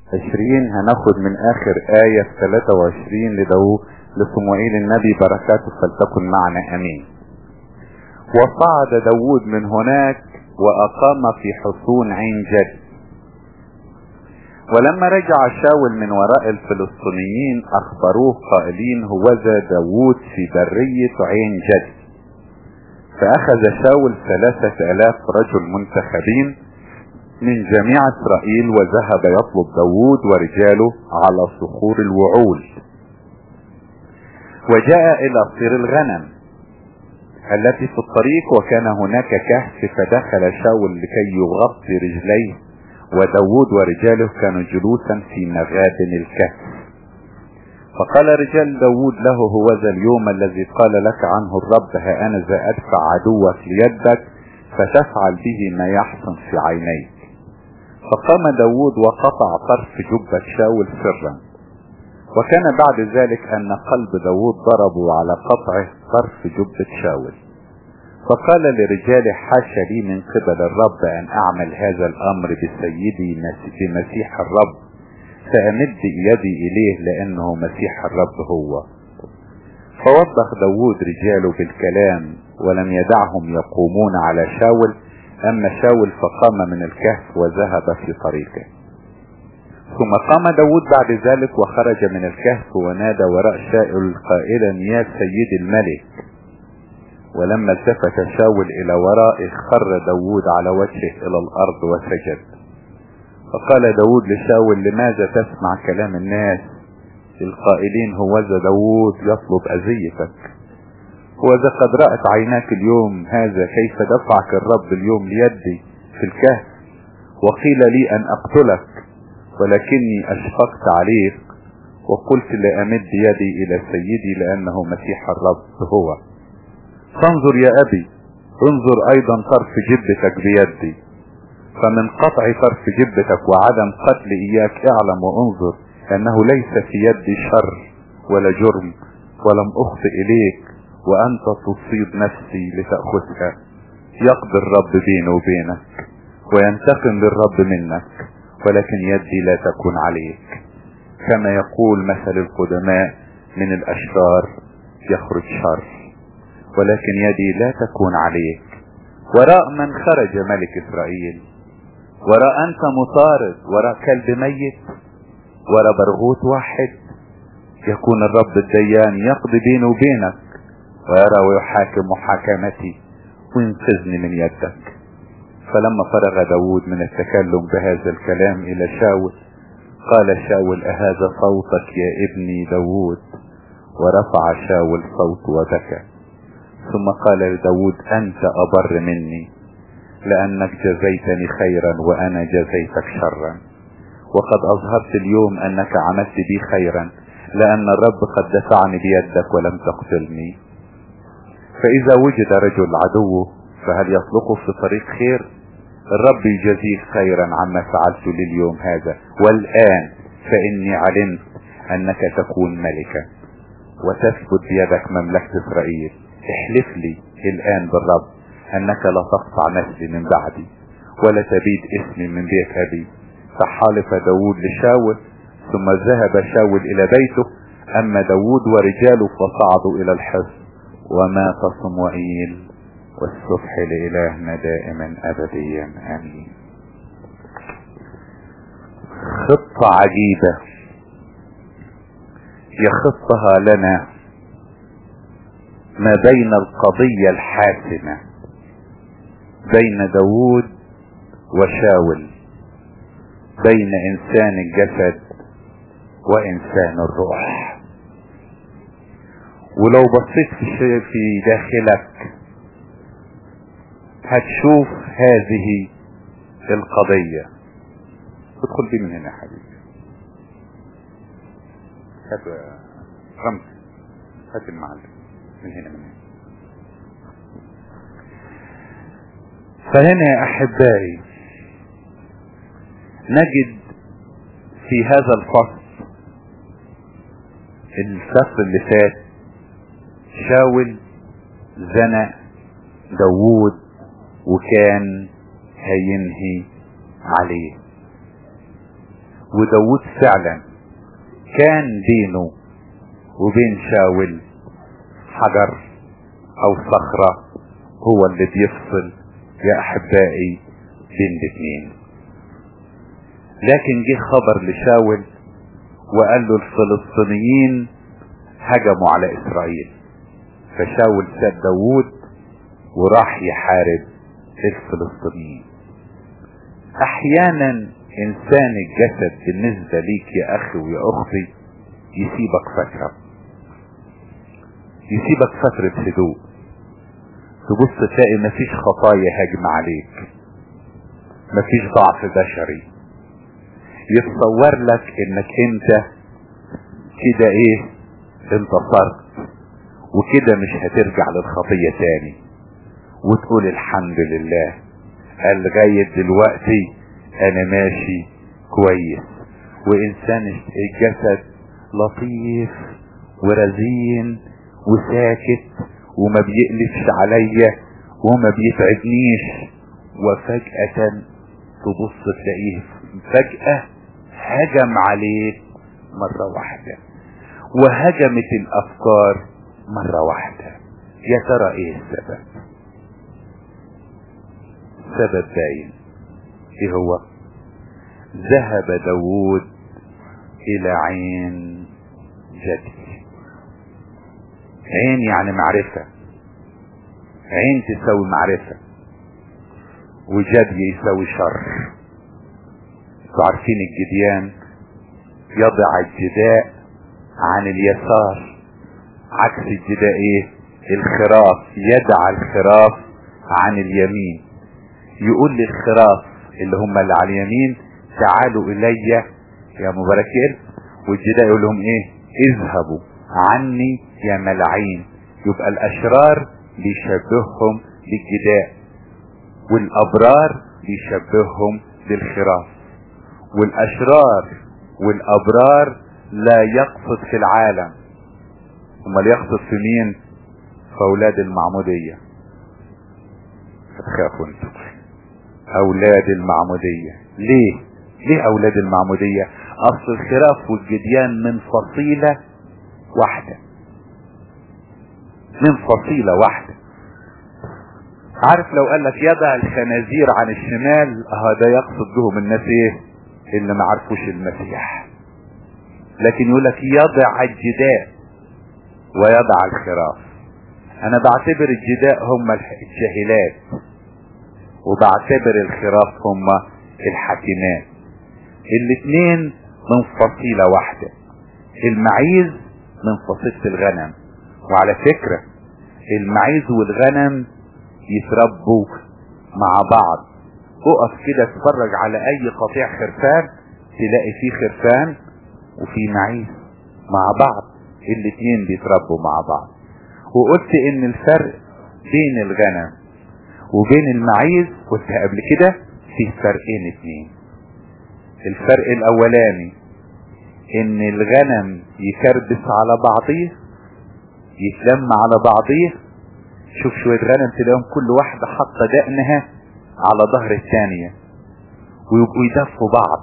عشرين هناخد من اخر آية في 23 لداود لصموئيل النبي بركاته فلتكن معنا امين وصعد داود من هناك واقام في حصون عين جد ولما رجع شاول من وراء الفلسطينيين اخبروه قائلين هوذا داود في برية عين جد فاخذ شاول ثلاثة الاف رجل منتخبين من جميع اسرائيل وذهب يطلب داود ورجاله على صخور الوعول وجاء الى صير الغنم التي في الطريق وكان هناك كهف فدخل شاول لكي يغطي رجليه وداود ورجاله كانوا جلوسا في مغابن الكهف فقال رجال داود له هو ذا اليوم الذي قال لك عنه الرب ها انا ذا ادفع عدوك ليدك فتفعل به ما يحسن في عينيك فقام داود وقطع طرف جبة شاول سرا وكان بعد ذلك ان قلب داود ضربوا على قطع طرف جبة شاول فقال لرجال حاشا لي من قبل الرب ان اعمل هذا الامر بسيدي بمسيح الرب فامد يدي اليه لانه مسيح الرب هو فوبخ داود رجاله بالكلام ولم يدعهم يقومون على شاول اما شاول فقام من الكهف وذهب في طريقه ثم قام داود بعد ذلك وخرج من الكهف ونادى وراء شاول قائلا يا سيد الملك ولما التفت شاول الى ورائه خر داود على وجهه الى الارض وسجد فقال داود لشاول لماذا تسمع كلام الناس القائلين هوذا داود يطلب اذيتك وذا قد رأت عيناك اليوم هذا كيف دفعك الرب اليوم ليدي في الكهف وقيل لي ان اقتلك ولكني اشفقت عليك وقلت لامد يدي الى سيدي لانه مسيح الرب هو فانظر يا ابي انظر ايضا طرف جبتك بيدي فمن قطع طرف جبتك وعدم قتل اياك اعلم وانظر انه ليس في يدي شر ولا جرم ولم اخطئ اليك وانت تصيب نفسي لتأخذها يقضي الرب بيني وبينك وينتقم للرب منك ولكن يدي لا تكون عليك كما يقول مثل القدماء من الاشرار يخرج شر ولكن يدي لا تكون عليك وراء من خرج ملك اسرائيل وراء انت مطارد وراء كلب ميت وراء برغوت واحد يكون الرب الديان يقضي بيني وبينك ويرى ويحاكم محاكمتي وينقذني من يدك فلما فرغ داود من التكلم بهذا الكلام الى شاول قال شاول اهذا صوتك يا ابني داود ورفع شاول صوت وبكى ثم قال لداود انت ابر مني لانك جزيتني خيرا وانا جزيتك شرا وقد اظهرت اليوم انك عملت بي خيرا لان الرب قد دفعني بيدك ولم تقتلني فاذا وجد رجل عدوه فهل يطلقه في طريق خير الرب يجزيك خيرا عما فعلت لليوم هذا والان فاني علمت انك تكون ملكا وتثبت بيدك مملكة اسرائيل احلف لي الان بالرب انك لا تقطع نسلي من بعدي ولا تبيد اسمي من بيت ابي فحالف داود لشاول ثم ذهب شاول الى بيته اما داود ورجاله فصعدوا الى الحصن ومات صموئيل والصبح لإلهنا دائما أبديا آمين خطة عجيبة يخطها لنا ما بين القضية الحاسمة بين داود وشاول بين إنسان الجسد وإنسان الروح ولو بصيت في في داخلك هتشوف هذه القضية ادخل دي من هنا يا حبيبي هات رمز هات المعلم من هنا من هنا فهنا يا احبائي نجد في هذا الفصل الفصل اللي فات شاول زنى داوود وكان هينهي عليه وداود فعلا كان بينه وبين شاول حجر او صخرة هو اللي بيفصل يا احبائي بين الاثنين لكن جه خبر لشاول وقال له الفلسطينيين هجموا على اسرائيل فشاول ساب داوود وراح يحارب الفلسطينيين احيانا انسان الجسد بالنسبة ليك يا اخي ويا اختي يسيبك فترة يسيبك فترة هدوء تبص تلاقي مفيش خطايا هاجم عليك مفيش ضعف بشري يتصور لك انك انت كده ايه انتصرت وكده مش هترجع للخطية تاني وتقول الحمد لله قال لغاية دلوقتي انا ماشي كويس وانسان الجسد لطيف ورزين وساكت وما بيقلفش عليا وما بيتعبنيش وفجأة تبص تلاقيه فجأة هجم عليك مرة واحدة وهجمت الافكار مرة واحدة يا ترى ايه السبب سبب باين ايه هو ذهب داوود الى عين جدي عين يعني معرفة عين تساوي معرفة وجدي يساوي شر انتوا عارفين الجديان يضع الجداء عن اليسار عكس الجداء ايه الخراف يدع الخراف عن اليمين يقول للخراف اللي هم اللي على اليمين تعالوا الي يا مباركين والجداء يقول لهم ايه اذهبوا عني يا ملعين يبقى الاشرار بيشبههم بالجداء والابرار بيشبههم بالخراف والاشرار والابرار لا يقصد في العالم امال يقصد في مين في اولاد المعمودية هتخافوا انتوا اولاد المعمودية ليه ليه اولاد المعمودية اصل الخراف والجديان من فصيلة واحدة من فصيلة واحدة عارف لو قال لك يضع الخنازير عن الشمال هذا يقصد بهم الناس ايه اللي ما عرفوش المسيح لكن يقول لك يضع الجداء ويضع الخراف انا بعتبر الجداء هم الجاهلات وبعتبر الخراف هم الحكيمات الاثنين من فصيلة واحدة المعيز من فصيلة الغنم وعلى فكرة المعيز والغنم يتربوا مع بعض اقف كده اتفرج على اي قطيع خرفان تلاقي فيه خرفان وفي معيز مع بعض الاتنين بيتربوا مع بعض وقلت ان الفرق بين الغنم وبين المعيز قلت قبل كده فيه فرقين اتنين الفرق الاولاني ان الغنم يكربس على بعضيه يتلم على بعضيه شوف شوية غنم تلاقيهم كل واحدة حاطة دقنها على ظهر الثانية ويبقوا يدفوا بعض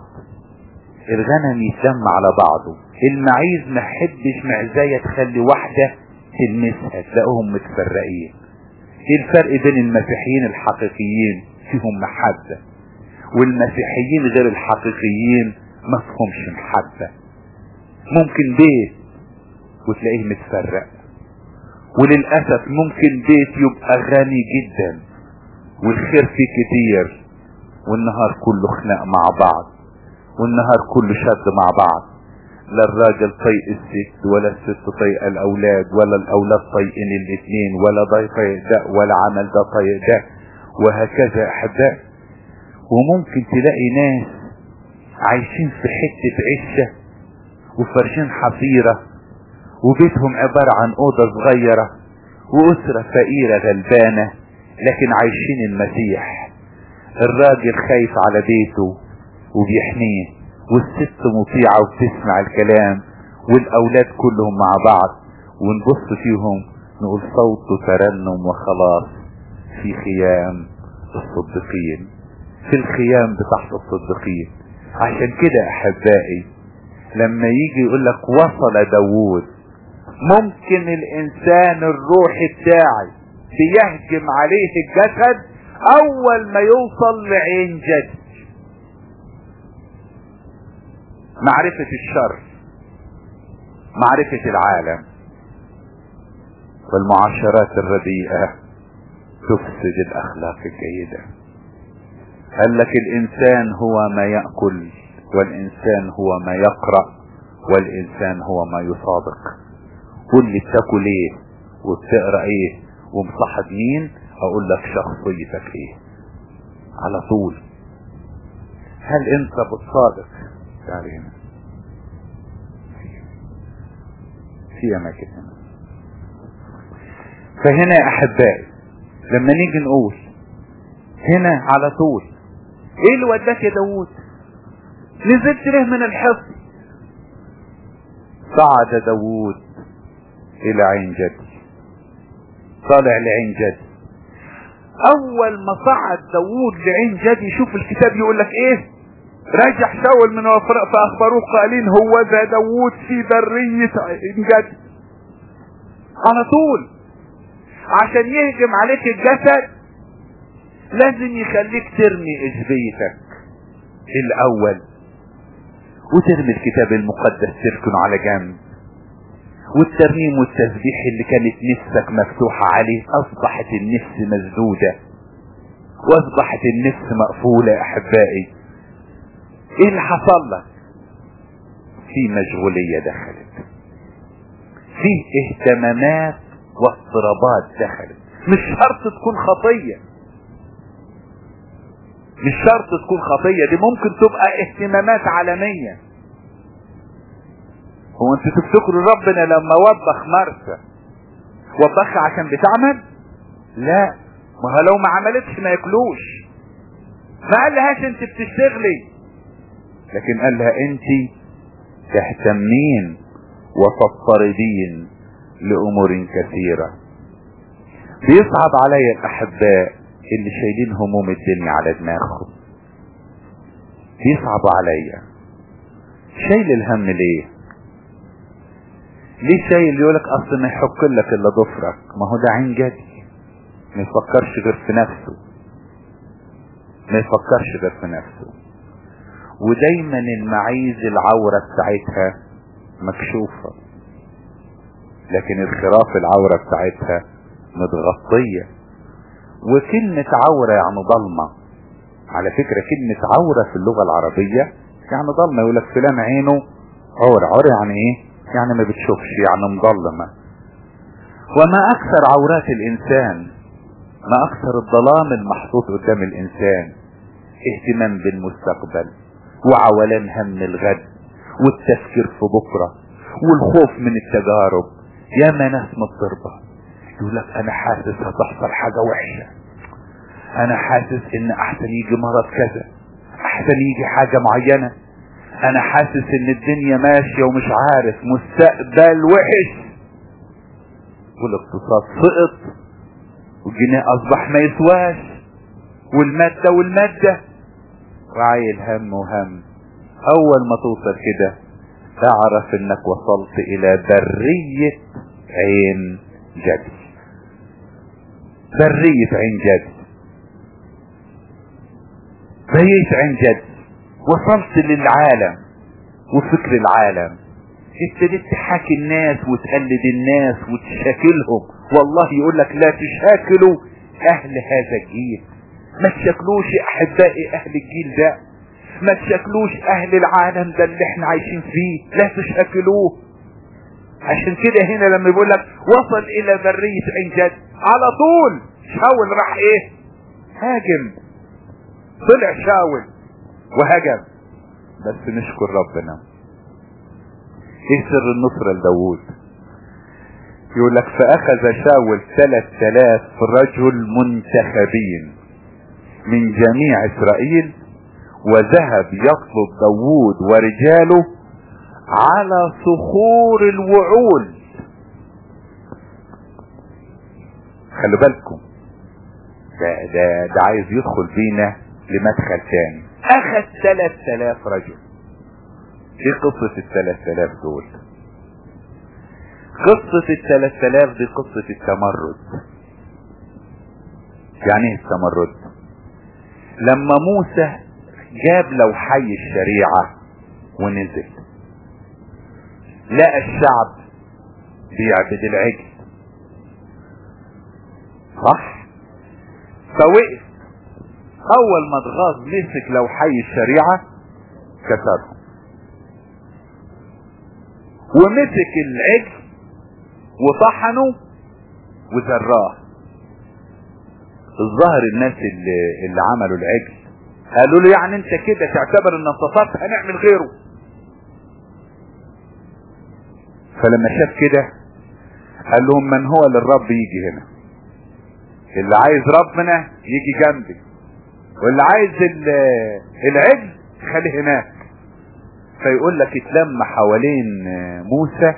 الغنم يتلم على بعضه المعيز ما حدش معزاية تخلي واحدة تلمسها تلاقوهم متفرقين ايه الفرق بين المسيحيين الحقيقيين فيهم محبة والمسيحيين غير الحقيقيين ما فيهمش محبة ممكن بيت وتلاقيه متفرق وللأسف ممكن بيت يبقى غني جدا والخير فيه كتير والنهار كله خناق مع بعض والنهار كله شد مع بعض لا الراجل طيق الست ولا الست طيق الاولاد ولا الاولاد طيقين الاثنين ولا ده طيق ده ولا عمل ده طيق ده وهكذا احباء وممكن تلاقي ناس عايشين في حتة عشة وفرشين حصيرة وبيتهم عبارة عن اوضة صغيرة واسرة فقيرة غلبانة لكن عايشين المسيح الراجل خايف على بيته وبيحميه والست مطيعة وبتسمع الكلام والاولاد كلهم مع بعض ونبص فيهم نقول صوت ترنم وخلاص في خيام الصديقين في الخيام بتاعت الصديقين عشان كده احبائي لما يجي يقول لك وصل داوود ممكن الانسان الروحي بتاعي بيهجم عليه الجسد اول ما يوصل لعين جد معرفة الشر معرفة العالم والمعاشرات الرديئة تفسد الاخلاق الجيدة قال لك الانسان هو ما يأكل والانسان هو ما يقرأ والانسان هو ما يصادق قول لي بتاكل ايه وبتقرأ ايه ومصاحب مين اقول لك شخصيتك ايه على طول هل انت بالصادق تعالي هنا في اماكن هنا فهنا يا احبائي لما نيجي نقول هنا على طول ايه اللي وداك يا داوود نزلت له من الحصن صعد داوود الى عين جدي طالع لعين جدي اول ما صعد داوود لعين جدي شوف الكتاب يقول لك ايه رجع شاول من وفراء فاخبروه قائلين هو ذا داوود في برية عين جدي على طول عشان يهجم عليك الجسد لازم يخليك ترمي اجبيتك الاول وترمي الكتاب المقدس تركنه على جنب والترنيم والتسبيح اللي كانت نفسك مفتوحة عليه اصبحت النفس مسدودة واصبحت النفس مقفولة يا احبائي ايه اللي حصل لك في مشغولية دخلت في اهتمامات واضطرابات دخلت مش شرط تكون خطية مش شرط تكون خطية دي ممكن تبقى اهتمامات عالمية هو انت تفتكروا ربنا لما وبخ مرسى وبخ عشان بتعمل لا ما هو لو ما عملتش ما ياكلوش ما قال لهاش انت بتشتغلي لكن قال لها انت تهتمين وتضطردين لامور كثيرة بيصعب علي الاحباء اللي شايلين هموم الدنيا على دماغهم بيصعب عليا شايل الهم ليه ليه شايل يقولك اصل ما يحك لك الا ضفرك ما هو ده عين جدي ما يفكرش غير في نفسه ما يفكرش غير في نفسه ودايما المعايز العورة بتاعتها مكشوفة لكن الخراف العورة بتاعتها متغطية وكلمة عورة يعني ضلمة على فكرة كلمة عورة في اللغة العربية يعني ضلمة يقول لك فلان عينه عورة عورة يعني ايه يعني ما بتشوفش يعني مظلمة وما اكثر عورات الانسان ما اكثر الظلام المحطوط قدام الانسان اهتمام بالمستقبل وعولان هم الغد والتفكير في بكرة والخوف من التجارب يا ما ناس مضطربة يقول لك انا حاسس هتحصل حاجة وحشة انا حاسس ان احسن يجي مرض كذا احسن يجي حاجة معينة انا حاسس ان الدنيا ماشية ومش عارف مستقبل وحش والاقتصاد سقط والجنيه اصبح ما يسواش والمادة والمادة وعايل هم وهم اول ما توصل كده اعرف انك وصلت الى برية عين جدي برية عين جدي برية عين جدي وصلت للعالم وفكر العالم ابتديت تحاكي الناس وتقلد الناس وتشاكلهم والله يقول لك لا تشاكلوا اهل هذا الجيل ما تشاكلوش احبائي اهل الجيل ده ما تشاكلوش اهل العالم ده اللي احنا عايشين فيه لا تشاكلوه عشان كده هنا لما يقول لك وصل الى برية عين جد على طول شاول راح ايه هاجم طلع شاول وهجم بس نشكر ربنا ايه سر النصرة لداوود يقول لك فاخذ شاول ثلاث الاف رجل منتخبين من جميع اسرائيل وذهب يطلب داوود ورجاله على صخور الوعول خلي بالكم ده, ده, ده عايز يدخل بينا لمدخل تاني اخذ ثلاث الاف رجل ايه قصة الثلاث الاف دول قصة الثلاث الاف دي قصة التمرد يعني ايه التمرد لما موسى جاب لوحي الشريعة ونزل لقى الشعب بيعبد العجل صح فوقف اول ما اتغاظ مسك لوحي الشريعة كسرهم ومسك العجل وطحنه وزراه الظاهر الناس اللي, اللي عملوا العجل قالوا له يعني انت كده تعتبر ان انتصرت هنعمل غيره فلما شاف كده قال لهم من هو للرب يجي هنا اللي عايز ربنا يجي جنبي واللي عايز العجل خليه هناك فيقول لك اتلم حوالين موسى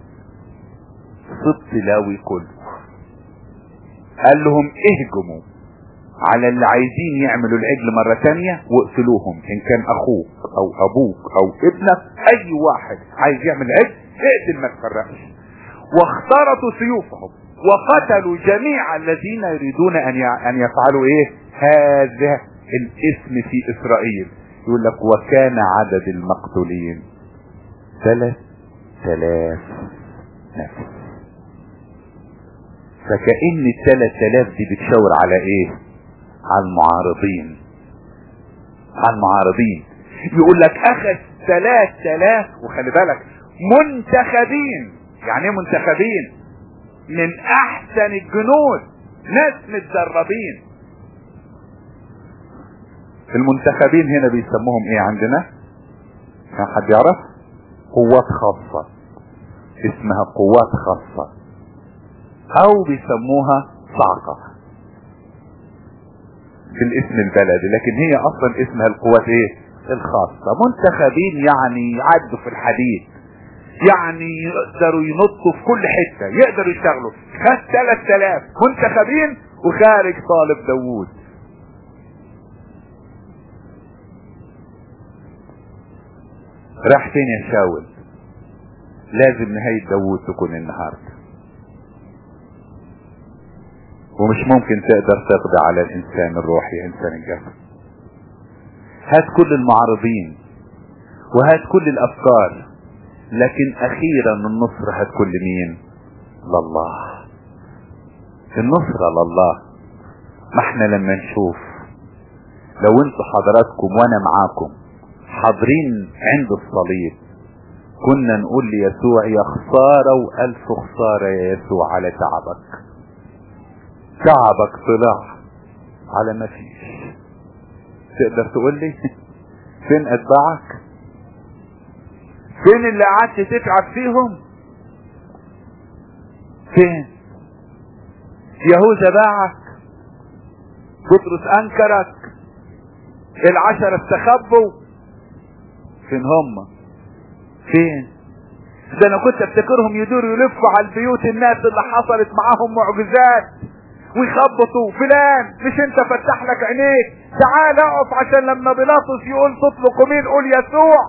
صدت لاوي كله قال لهم اهجموا على اللي عايزين يعملوا العجل مرة تانية واقتلوهم ان كان اخوك او ابوك او ابنك اي واحد عايز يعمل عجل اقتل ما تفرقش واخترطوا سيوفهم وقتلوا جميع الذين يريدون ان ان يفعلوا ايه هذا الاسم في اسرائيل يقول لك وكان عدد المقتولين ثلاث ثلاث نفس فكأن الثلاث الاف دي بتشاور على ايه على المعارضين على المعارضين يقول لك اخذ ثلاث الاف وخلي بالك منتخبين يعني ايه منتخبين من احسن الجنود ناس متدربين المنتخبين هنا بيسموهم ايه عندنا كان حد يعرف قوات خاصة اسمها قوات خاصة او بيسموها صعقة بالاسم البلدي لكن هي اصلا اسمها القوات ايه الخاصة منتخبين يعني يعدوا في الحديد يعني يقدروا ينطوا في كل حتة يقدروا يشتغلوا خد 3000 منتخبين وخارج طالب داوود راح فين يا شاول لازم نهاية داوود تكون النهارده ومش ممكن تقدر تقضي على الانسان الروحي انسان الجسد هات كل المعارضين وهات كل الافكار لكن اخيرا النصر هتكون لمين لله النصرة لله ما احنا لما نشوف لو انتوا حضراتكم وانا معاكم حاضرين عند الصليب كنا نقول ليسوع يا خسارة والف خسارة يا يسوع على تعبك تعبك طلع على ما فيش تقدر تقول لي فين اتباعك فين اللي قعدت تتعب فيهم فين يهوذا باعك بطرس انكرك العشرة استخبوا فين هم فين ده انا كنت افتكرهم يدوروا يلفوا على البيوت الناس اللي حصلت معاهم معجزات ويخبطوا فلان مش انت فتح لك عينيك تعال اقف عشان لما بيلاطس يقول تطلق مين قول يسوع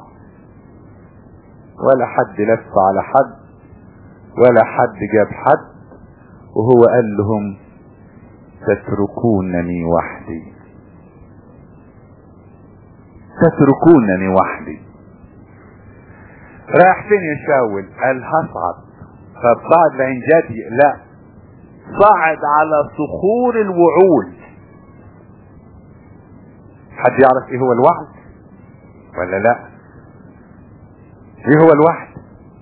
ولا حد لف على حد ولا حد جاب حد وهو قال لهم تتركونني وحدي تتركونني وحدي رايح فين يا شاول قال هصعد فبعد لعين جدي لا صعد على صخور الوعول حد يعرف ايه هو الوعد ولا لا ايه هو الوعد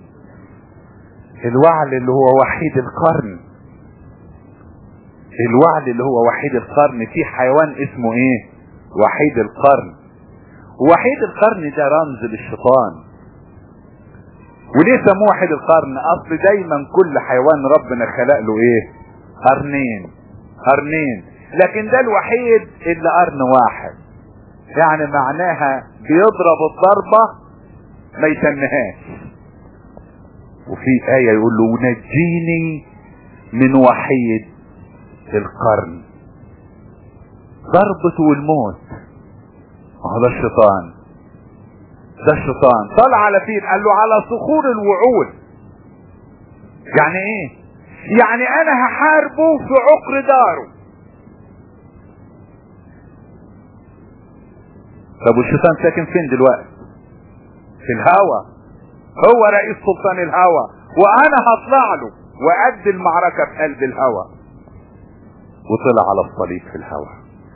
الوعد اللي هو وحيد القرن الوعد اللي هو وحيد القرن في حيوان اسمه ايه وحيد القرن وحيد القرن ده رمز للشيطان وليه سموه وحيد القرن اصل دايما كل حيوان ربنا خلق له ايه قرنين قرنين لكن ده الوحيد اللي قرن واحد يعني معناها بيضرب الضربة ما يتنهاش وفي آية يقول له نجيني من وحيد القرن ضربته الموت ما هو ده الشيطان ده الشيطان طلع على فين قال له على صخور الوعود يعني ايه يعني انا هحاربه في عقر داره طب والشيطان ساكن فين دلوقتي في الهوى هو رئيس سلطان الهوى وانا هطلع له وأدي المعركة في قلب الهوى وطلع على الصليب في الهوى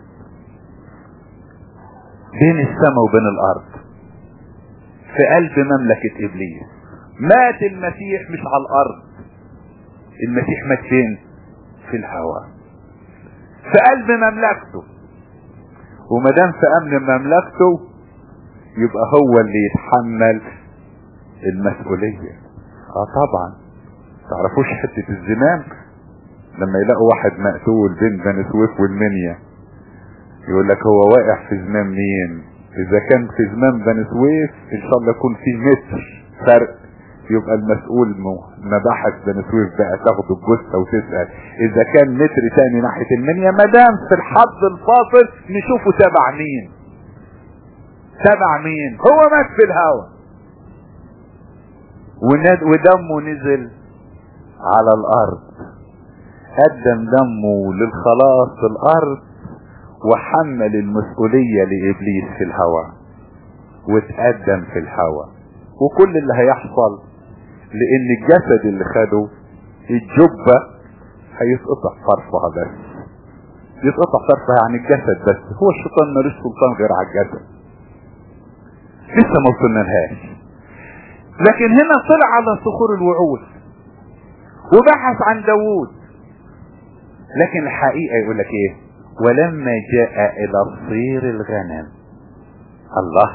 بين السماء وبين الارض في قلب مملكة ابليس مات المسيح مش على الارض المسيح مات فين في الهوى في قلب مملكته وما دام في امن مملكته يبقى هو اللي يتحمل المسؤولية اه طبعا تعرفوش حتة الزمام لما يلاقوا واحد مقتول بين بني سويف والمنيا يقول لك هو واقع في زمام مين اذا كان في زمام بني سويف ان شاء الله يكون في متر فرق يبقى المسؤول مباحث بني سويف بقى تاخد الجثه وتسال اذا كان متر تاني ناحيه المنيا ما دام في الحد الفاصل نشوفه تبع مين تبع مين هو مات في الهوا ودمه نزل على الارض قدم دمه للخلاص في الارض وحمل المسؤولية لابليس في الهوى واتقدم في الهوى وكل اللي هيحصل لان الجسد اللي خده الجبة هيتقطع طرفها بس يتقطع طرفها يعني الجسد بس هو الشيطان ملوش سلطان غير على الجسد لسه ما وصلنا لهاش لكن هنا طلع على صخور الوعود وبحث عن داوود لكن الحقيقة يقول لك ايه ولما جاء الى صير الغنم الله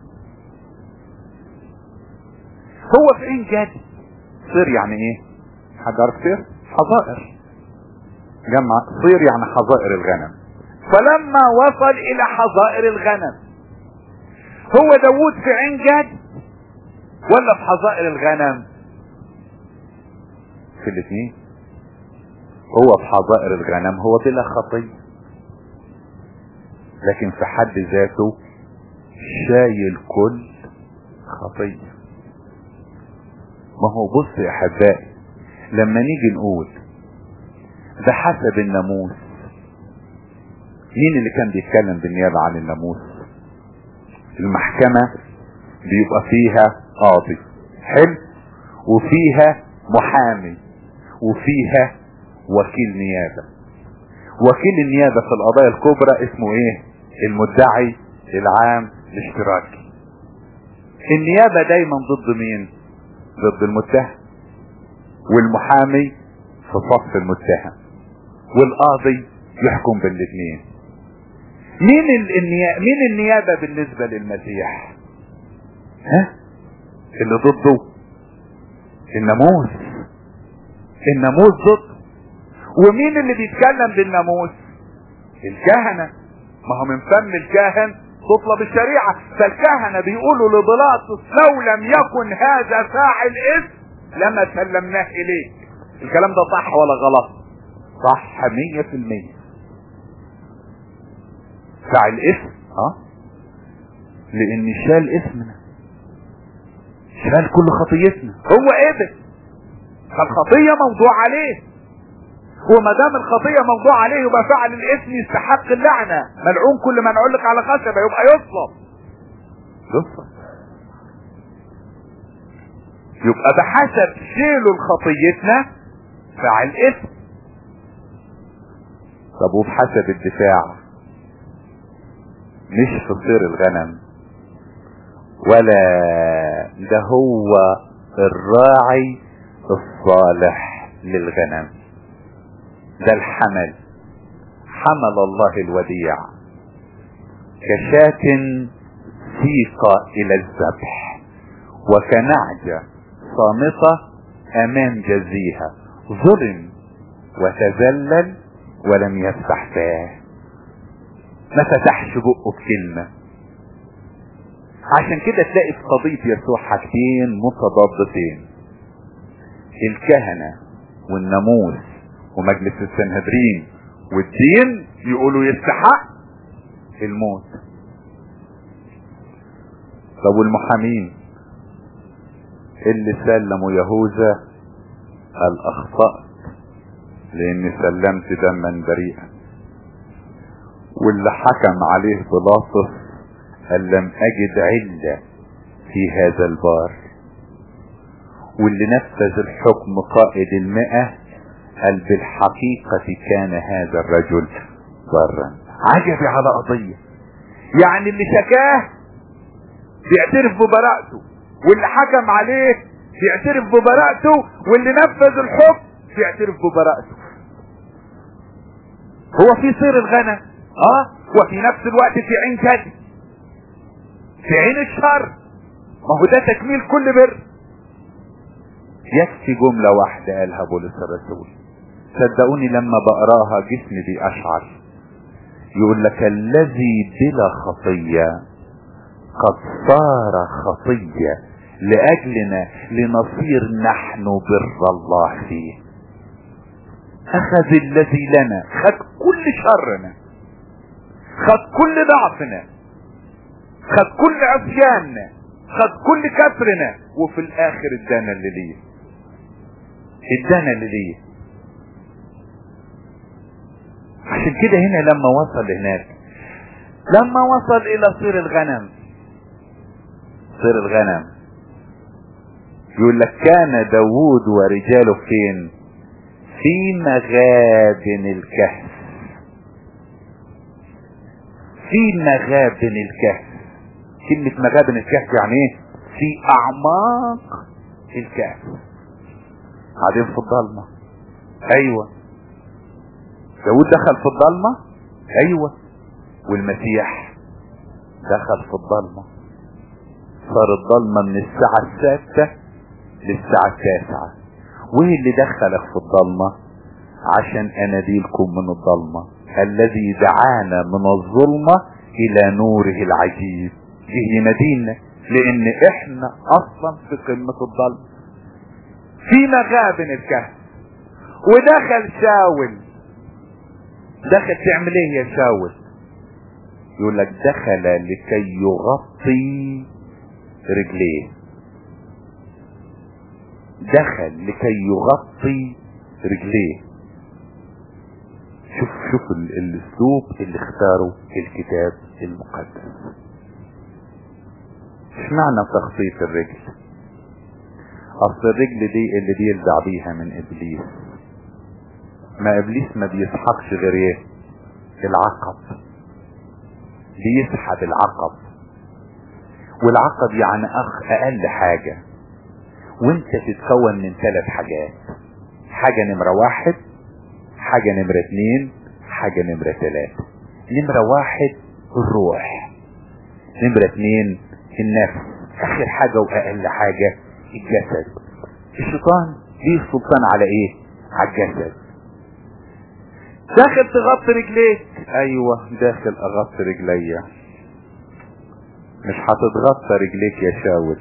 هو فين جد صير يعني ايه حجر صير حظائر جمع صير يعني حظائر الغنم فلما وصل الى حظائر الغنم هو داوود في عين جد ولا في حظائر الغنم في الاثنين هو في حظائر الغنم هو بلا خطية لكن في حد ذاته شايل كل خطية ما هو بص يا احبائي لما نيجي نقول ده حسب الناموس مين اللي كان بيتكلم بالنيابة عن الناموس المحكمة بيبقى فيها قاضي حلو وفيها محامي وفيها وكيل نيابة وكيل النيابة في القضايا الكبرى اسمه ايه المدعي العام الاشتراكي النيابة دايما ضد مين ضد المتهم والمحامي في صف المتهم والقاضي يحكم بالاثنين مين النيابة مين النيابة بالنسبة للمسيح ها اللي ضده الناموس الناموس ضد ومين اللي بيتكلم بالناموس الكهنة ما هو من فم الكاهن تطلب الشريعة فالكهنة بيقولوا لبلاطس لو لم يكن هذا فاعل اسم لما سلمناه اليك الكلام ده صح ولا غلط صح مية في المية فاعل اسم اه لان شال اسمنا شال كل خطيتنا هو قبل فالخطية موضوع عليه وما دام الخطية موضوع عليه يبقى فعل الاسم يستحق اللعنة ملعون كل من علق على خشبة يبقى يصلب يصلب يبقى بحسب شيله لخطيتنا فعل اسم طب وبحسب الدفاع مش في صير الغنم ولا ده هو الراعي الصالح للغنم ده الحمل حمل الله الوديع كشاة سيق الى الذبح وكنعجة صامتة امام جزيها ظلم وتذلل ولم يفتح فاه ما فتحش بقه بكلمة عشان كده تلاقي في قضية يسوع حاجتين متضادتين الكهنة والناموس ومجلس السنهدرين والدين يقولوا يستحق الموت طب والمحامين اللي سلموا يهوذا قال اخطأت لاني سلمت دما بريئا واللي حكم عليه بلاطس قال لم اجد علة في هذا البار واللي نفذ الحكم قائد المئة قال بالحقيقة كان هذا الرجل برا عجبي على قضية يعني اللي شكاه بيعترف ببراءته واللي حكم عليه بيعترف ببراءته واللي نفذ الحكم بيعترف ببراءته هو في صير الغنم اه وفي نفس الوقت في عين كذب في عين الشر ما هو ده تكميل كل بر يكفي جملة واحدة قالها بولس الرسول صدقوني لما بقراها جسمي بيأشعر يقول لك الذي بلا خطية قد صار خطية لأجلنا لنصير نحن بر الله فيه أخذ الذي لنا خد كل شرنا خد كل ضعفنا خد كل عصياننا خد كل كفرنا وفي الآخر ادانا اللي ليه ادانا اللي ليه عشان كده هنا لما وصل هناك لما وصل الى صير الغنم صير الغنم يقول لك كان داوود ورجاله فين في مغابن الكهف في مغابن الكهف كلمة مغابن الكهف يعني ايه في اعماق الكهف قاعدين في الضلمة ايوه داود دخل في الضلمة ايوه والمسيح دخل في الضلمة صار الضلمة من الساعة السادسة للساعة التاسعة وايه اللي دخلك في الضلمة عشان اناديلكم من الضلمة الذي دعانا من الظلمة الى نوره العجيب جه ينادينا لان احنا اصلا في قمة الضلمة في مغابن الكهف ودخل شاول دخل تعمل ايه يا شاول يقول لك دخل لكي يغطي رجليه دخل لكي يغطي رجليه شوف شوف ال- الاسلوب اللي اختاره الكتاب المقدس اشمعنى تغطية الرجل اصل الرجل دي اللي بيلدع بيها من ابليس ما ابليس ما بيسحقش غير ايه العقب بيسحب العقب والعقب يعني اخ اقل حاجة وانت تتكون من ثلاث حاجات حاجة نمرة واحد حاجة نمرة اتنين حاجة نمرة تلاتة نمرة واحد الروح نمرة اتنين النفس اخر حاجة واقل حاجة الجسد الشيطان ليه السلطان على ايه على الجسد داخل تغطي رجليك ايوه داخل اغطي رجليا مش هتتغطى رجليك يا شاول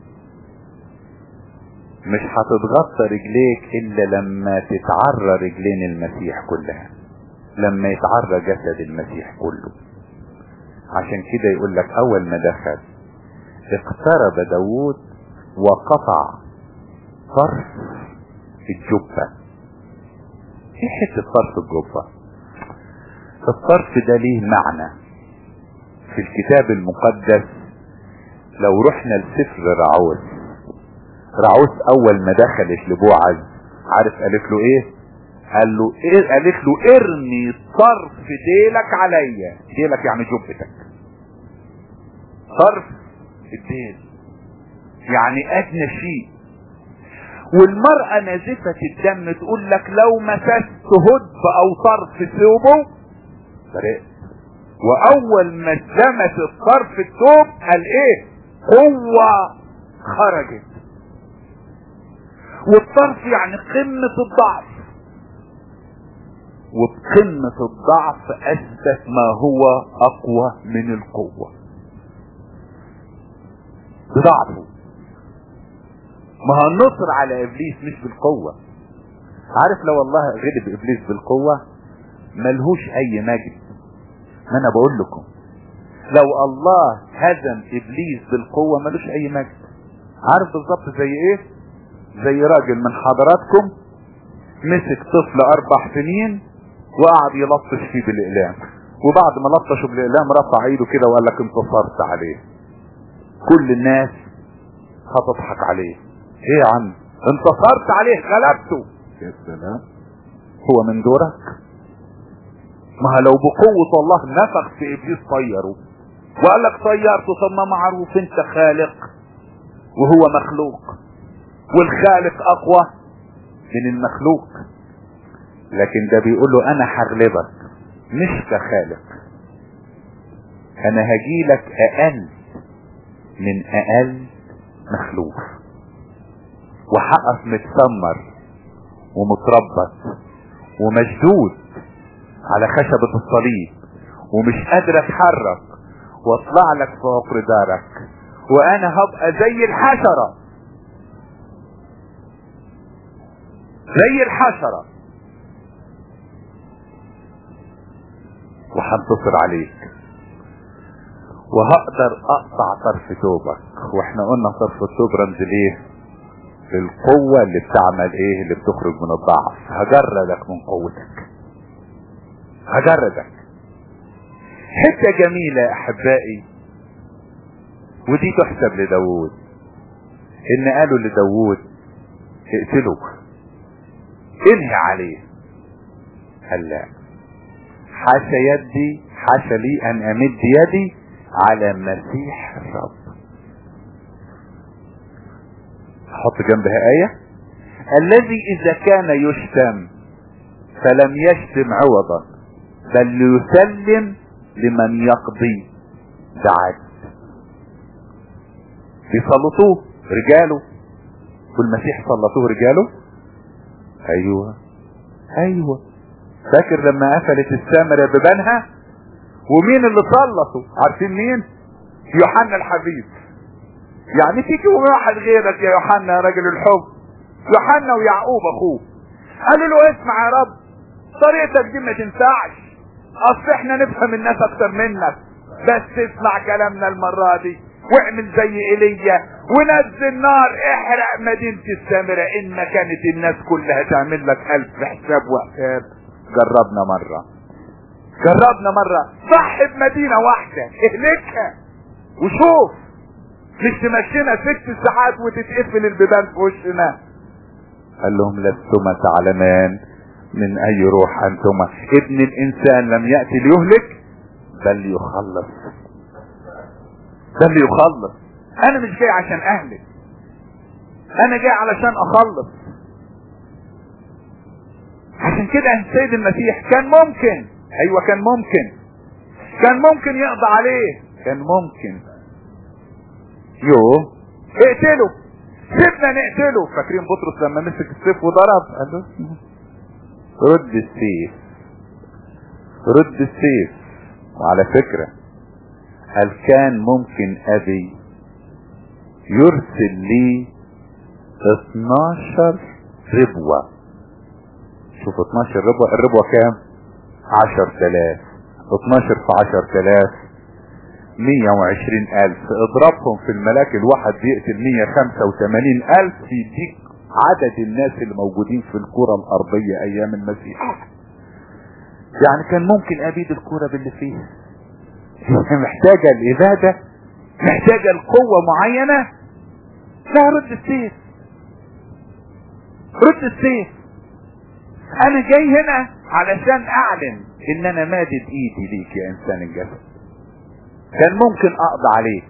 مش هتتغطى رجليك الا لما تتعرى رجلين المسيح كلها لما يتعرى جسد المسيح كله عشان كده يقول لك اول ما دخل اقترب داوود وقطع طرف الجبة ايه حتة طرف الجبة الطرف ده ليه معنى في الكتاب المقدس لو رحنا لسفر رعوس رعوس اول ما دخلت لبوعز عارف قالت له ايه قال له إيه قالت له ارمي طرف ديلك عليا ديلك يعني جبتك طرف الديل يعني ادنى شيء والمرأة نازفة الدم تقول لك لو مسست هدب او طرف ثوبه فرقت واول ما اتلمس الطرف الثوب قال ايه قوة خرجت والطرف يعني قمة الضعف وبقمة الضعف اثبت ما هو اقوى من القوة بضعفه ما هو النصر على ابليس مش بالقوة عارف لو والله غلب ابليس بالقوة ملهوش اي مجد ما انا بقول لكم لو الله هزم ابليس بالقوة ملوش اي مجد عارف بالظبط زي ايه زي راجل من حضراتكم مسك طفل اربع سنين وقعد يلطش فيه بالاقلام وبعد ما لطشه بالاقلام رفع ايده كده وقال لك انتصرت عليه كل الناس هتضحك عليه ايه يا عم انتصرت عليه غلبته يا سلام هو من دورك ما لو بقوة الله نفخ في ابليس طيره وقال لك طيرته طب ما معروف انت خالق وهو مخلوق والخالق اقوى من المخلوق لكن ده بيقول له انا هغلبك مش كخالق انا هجيلك اقل من اقل مخلوق وحقك متسمر ومتربط ومشدود على خشبة الصليب ومش قادر اتحرك واطلع لك في عقر دارك وانا هبقى زي الحشرة زي الحشرة وهنتصر عليك وهقدر اقطع طرف توبك واحنا قلنا طرف التوب رمز ليه للقوة اللي بتعمل ايه اللي بتخرج من الضعف هجردك من قوتك هجردك حتة جميلة يا احبائي ودي تحسب لداود ان قالوا لداود اقتله انهي عليه قال لا حاشا يدي حاشا لي ان امد يدي على مسيح الرب حط جنبها آية الذي إذا كان يشتم فلم يشتم عوضا بل يسلم لمن يقضي بعدل يسلطوه رجاله والمسيح سلطوه رجاله ايوه ايوه فاكر لما قفلت السامرة ببانها ومين اللي سلطه عارفين مين يوحنا الحبيب يعني تيجي واحد غيرك يا يوحنا يا راجل الحب يوحنا ويعقوب اخوه قالوا له اسمع يا رب طريقتك دي ما تنفعش اصل احنا نفهم الناس اكتر منك بس اسمع كلامنا المرة دي واعمل زي ايليا ونزل نار احرق مدينة السامرة ان ما كانت الناس كلها تعمل لك الف حساب وحساب جربنا مرة جربنا مرة صح بمدينة واحدة اهلكها وشوف مش تمشينا ست ساعات وتتقفل البيبان في وشنا قال لهم لستما تعلمان من اي روح انتما ابن الانسان لم يأتي ليهلك بل يخلص بل يخلص انا مش جاي عشان اهلك انا جاي علشان اخلص عشان كده السيد المسيح كان ممكن ايوه كان ممكن كان ممكن يقضى عليه كان ممكن يو اقتله سيبنا نقتله فاكرين بطرس لما مسك السيف وضرب قال له رد السيف رد السيف وعلى فكرة هل كان ممكن ابي يرسل لي 12 ربوة شوف 12 ربوة الربوة كام 10000 12 في 10000 مية وعشرين الف اضربهم في الملاك الواحد بيقتل مية خمسة وثمانين الف يديك عدد الناس اللي موجودين في الكرة الارضية ايام المسيح يعني كان ممكن ابيد الكرة باللي فيها محتاجة الابادة محتاجة القوة معينة لا رد السيف رد السيف انا جاي هنا علشان اعلن ان انا مادد ايدي ليك يا انسان الجسد كان ممكن اقضى عليك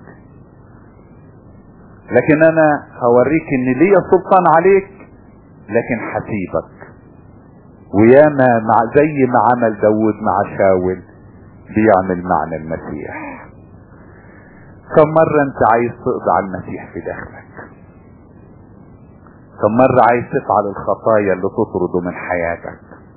لكن انا هوريك ان ليا سلطان عليك لكن هسيبك وياما مع زي ما عمل داود مع شاول بيعمل معنا المسيح كم مرة انت عايز تقضي على المسيح في داخلك كم مرة عايز تفعل الخطايا اللي تطرده من حياتك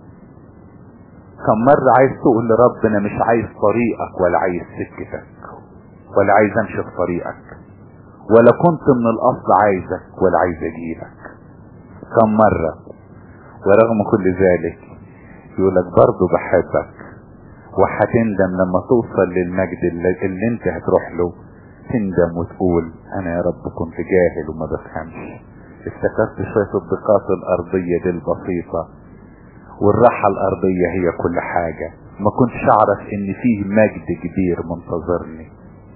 كم مرة عايز تقول لربنا مش عايز طريقك ولا عايز سكتك ولا عايز امشي في طريقك ولا كنت من الاصل عايزك ولا عايز اجيبك كم مرة ورغم كل ذلك يقولك برضو بحبك وهتندم لما توصل للمجد اللي, اللي انت هتروح له تندم وتقول انا يا رب كنت جاهل وما بفهمش افتكرت شوية الضيقات الارضية دي البسيطة والراحة الارضية هي كل حاجة ما كنتش اعرف ان فيه مجد كبير منتظرني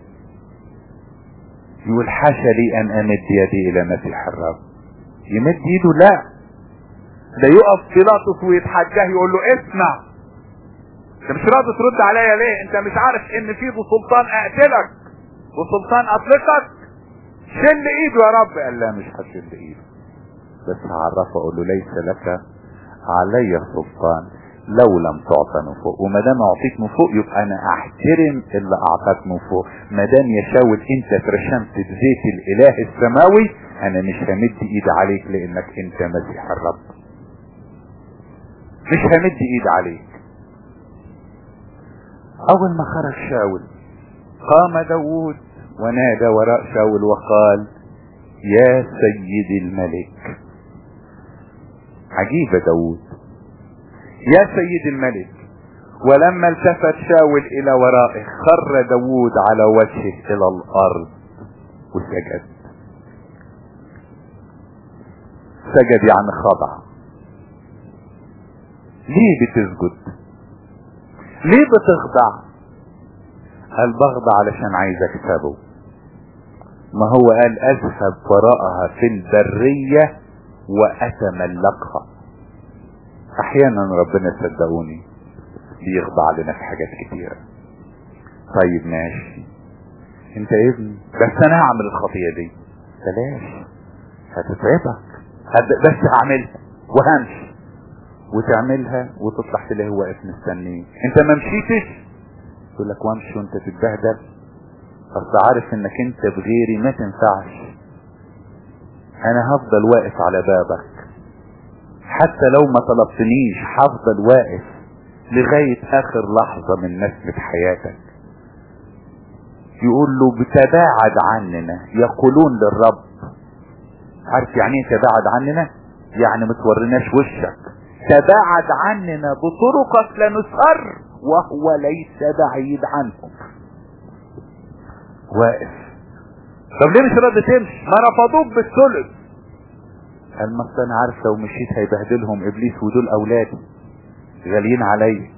يقول حاشا لي ان امد يدي الى مسيح الرب يمد ايده لا ده يقف بيلاطس ويتحجاه يقول له اسمع انت مش راضي ترد عليا ليه انت مش عارف ان في ذو سلطان اقتلك وسلطان اطلقك شل ايده يا رب قال لا مش هشل ايده بس هعرفه اقول له ليس لك علي سلطان لو لم تعطى من فوق وما دام اعطيك من فوق يبقى انا احترم اللي اعطاك من فوق ما دام يشاول انت اترشمت بزيت الاله السماوي انا مش همد ايد عليك لانك انت مسيح الرب مش همد ايد عليك اول ما خرج شاول قام داوود ونادى وراء شاول وقال يا سيد الملك عجيبة داوود يا سيد الملك ولما التفت شاول الى ورائه خر داوود على وجهه الى الارض وسجد سجد يعني خضع ليه بتسجد ليه بتخضع قال بخضع علشان عايز اكسبه ما هو قال اذهب وراءها في البرية واتملقها احيانا ربنا صدقوني بيخضع لنا في حاجات كتيرة طيب ماشي انت ابني بس انا هعمل الخطية دي بلاش هتتعبك بس هعملها وهمشي وتعملها وتطلع تلاقيه واقف مستنيك انت ما مشيتش يقول لك وامشي وانت تتبهدل اصل عارف انك انت بغيري ما تنفعش انا هفضل واقف على بابك حتى لو ما طلبتنيش هفضل واقف لغاية اخر لحظة من نسمة حياتك يقول له بتباعد عننا يقولون للرب عارف يعني ايه تباعد عننا يعني متورناش وشك تباعد عننا بطرقك لنسر وهو ليس بعيد عنهم واقف طب ليه مش راضي تمشي ما رفضوك بالثلث قال ما انا عارف لو مشيت هيبهدلهم ابليس ودول اولادي غاليين عليا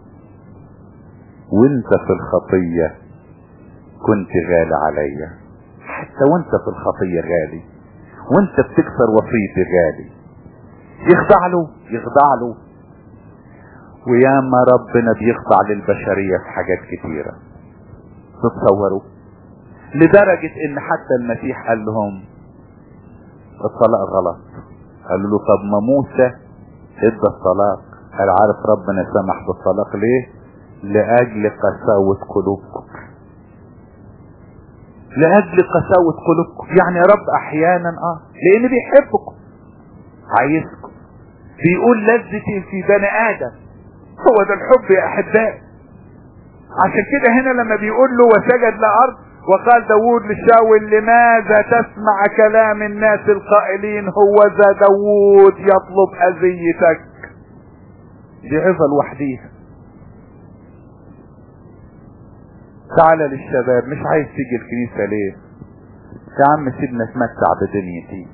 وانت في الخطية كنت غالي عليا حتى وانت في الخطية غالي وانت بتكسر وصيتي غالي يخضع له يخضع له وياما ربنا بيخضع للبشرية في حاجات كتيرة تتصوروا لدرجة ان حتى المسيح قال لهم الطلاق غلط قالوا له طب ما موسى ادى الطلاق قال عارف ربنا سمح بالطلاق ليه لاجل قساوة قلوبكم لاجل قساوة قلوبكم يعني يا رب احيانا اه لان بيحبكم عايزكم بيقول لذتي في بني ادم هو ده الحب يا احبائي عشان كده هنا لما بيقول له وسجد لارض وقال داود لشاول لماذا تسمع كلام الناس القائلين هو ذا داود يطلب اذيتك دي عظة لوحديها تعال للشباب مش عايز تيجي الكنيسة ليه يا عم سيبنا اتمتع بدنيتي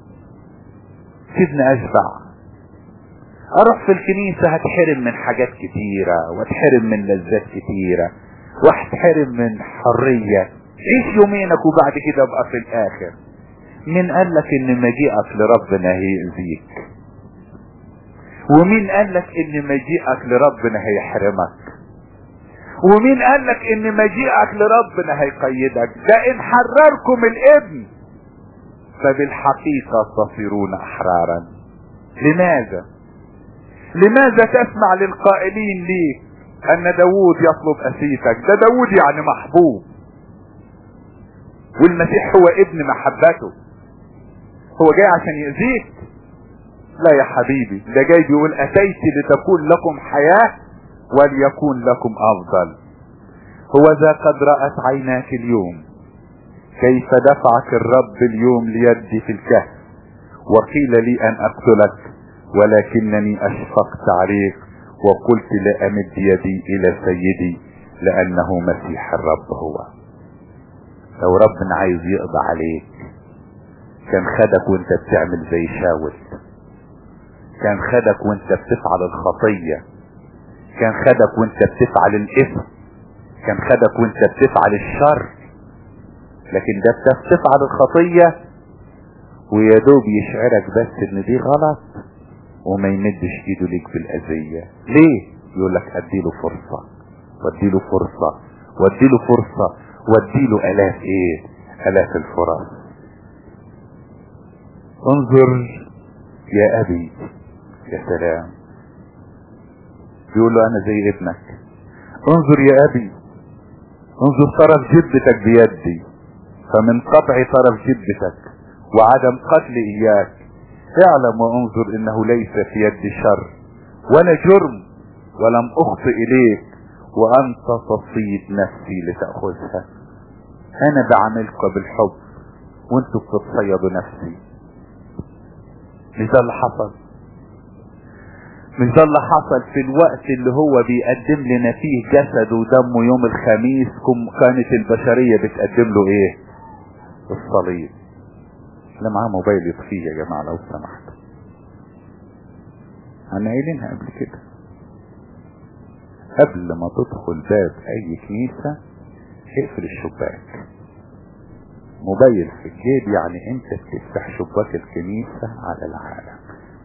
سيبنا اشبع اروح في الكنيسة هتحرم من حاجات كتيرة واتحرم من لذات كتيرة وهتحرم من حرية عيش يومينك وبعد كده ابقى في الاخر مين قال لك ان مجيئك لربنا هيأذيك ومين قال لك ان مجيئك لربنا هيحرمك ومين قال لك ان مجيئك لربنا هيقيدك ده ان حرركم الابن فبالحقيقة تصيرون احرارا لماذا لماذا تسمع للقائلين ليك ان داود يطلب اسيتك ده داود يعني محبوب والمسيح هو ابن محبته هو جاي عشان يأذيك لا يا حبيبي ده جاي بيقول اتيت لتكون لكم حياة وليكون لكم افضل هو ذا قد رأت عيناك اليوم كيف دفعك الرب اليوم ليدي في الكهف وقيل لي ان اقتلك ولكنني اشفقت عليك وقلت لا امد يدي الى سيدي لانه مسيح الرب هو لو ربنا عايز يقضى عليك كان خدك وانت بتعمل زي شاول كان خدك وانت بتفعل الخطية كان خدك وانت بتفعل الاثم كان خدك وانت بتفعل الشر لكن ده بتفعل الخطية ويا دوب يشعرك بس ان دي غلط وما يمدش ايده ليك بالاذية ليه يقول لك اديله فرصة واديله فرصة واديله فرصة واديله الاف ايه الاف الفرص انظر يا ابي يا سلام بيقول له انا زي ابنك انظر يا ابي انظر طرف جبتك بيدي فمن قطع طرف جبتك وعدم قتل اياك اعلم وانظر انه ليس في يدي شر ولا جرم ولم اخطئ اليك وانت تصيد نفسي لتأخذها انا بعملك بالحب وانتوا بتتصيدوا نفسي مش ده اللي حصل مش ده اللي حصل في الوقت اللي هو بيقدم لنا فيه جسد ودمه يوم الخميس كانت البشرية بتقدم له ايه الصليب اللي معاه موبايل يطفيه يا جماعة لو سمحت انا قايلينها قبل كده قبل ما تدخل باب اي كنيسة اقفل الشباك موبايل في الجيب يعني انت بتفتح شباك الكنيسة على العالم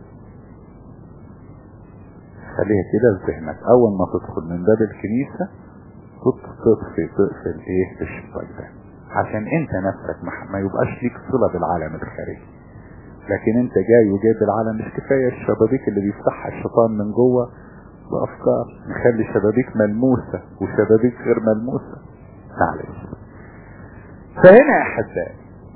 خليها كده في ذهنك اول ما تدخل من باب الكنيسة تطفي تقفل ايه الشباك ده عشان انت نفسك ما يبقاش ليك صلة بالعالم الخارجي لكن انت جاي وجايب العالم مش كفاية الشبابيك اللي بيفتحها الشيطان من جوه بافكار نخلي شبابيك ملموسة وشبابيك غير ملموسة معلش فهنا يا احبائي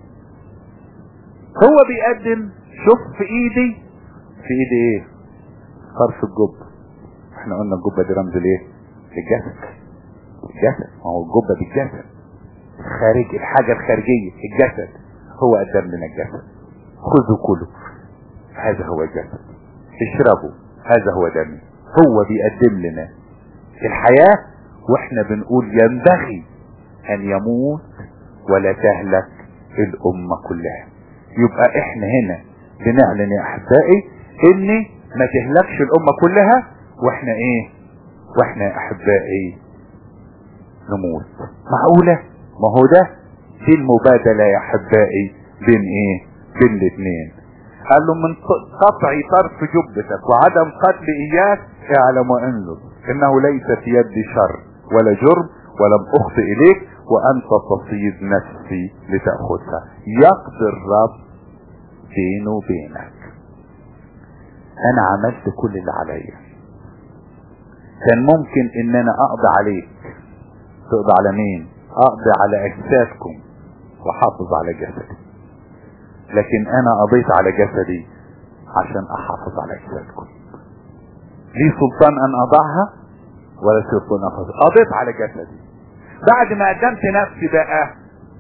هو بيقدم شوف في ايدي في ايدي ايه طرف الجبة احنا قلنا الجبة دي رمز الايه الجسد الجسد ما هو الجبة بالجسد خارج الحاجة الخارجية الجسد هو قدم لنا الجسد خذوا كلوا هذا هو الجسد اشربوا هذا هو دمي هو بيقدم لنا الحياة واحنا بنقول ينبغي ان يموت ولا تهلك الامة كلها يبقى احنا هنا بنعلن يا احبائي ان ما تهلكش الامة كلها واحنا ايه واحنا يا احبائي نموت معقولة ما هو ده دي المبادلة يا احبائي بين ايه بين الاثنين قال له من قطع طرف جبتك وعدم قتل اياك اعلم وانظر انه ليس في يدي شر ولا جرم ولم اخطئ اليك وانت تصيد نفسي لتأخذها يقضي الرب بينه وبينك انا عملت كل اللي عليا كان ممكن ان انا اقضي عليك تقضي على مين اقضي على اجسادكم واحافظ على جسدي لكن انا قضيت على جسدي عشان احافظ على اجسادكم لي سلطان ان اضعها ولا سلطان اخذ قضيت على جسدي بعد ما قدمت نفسي بقى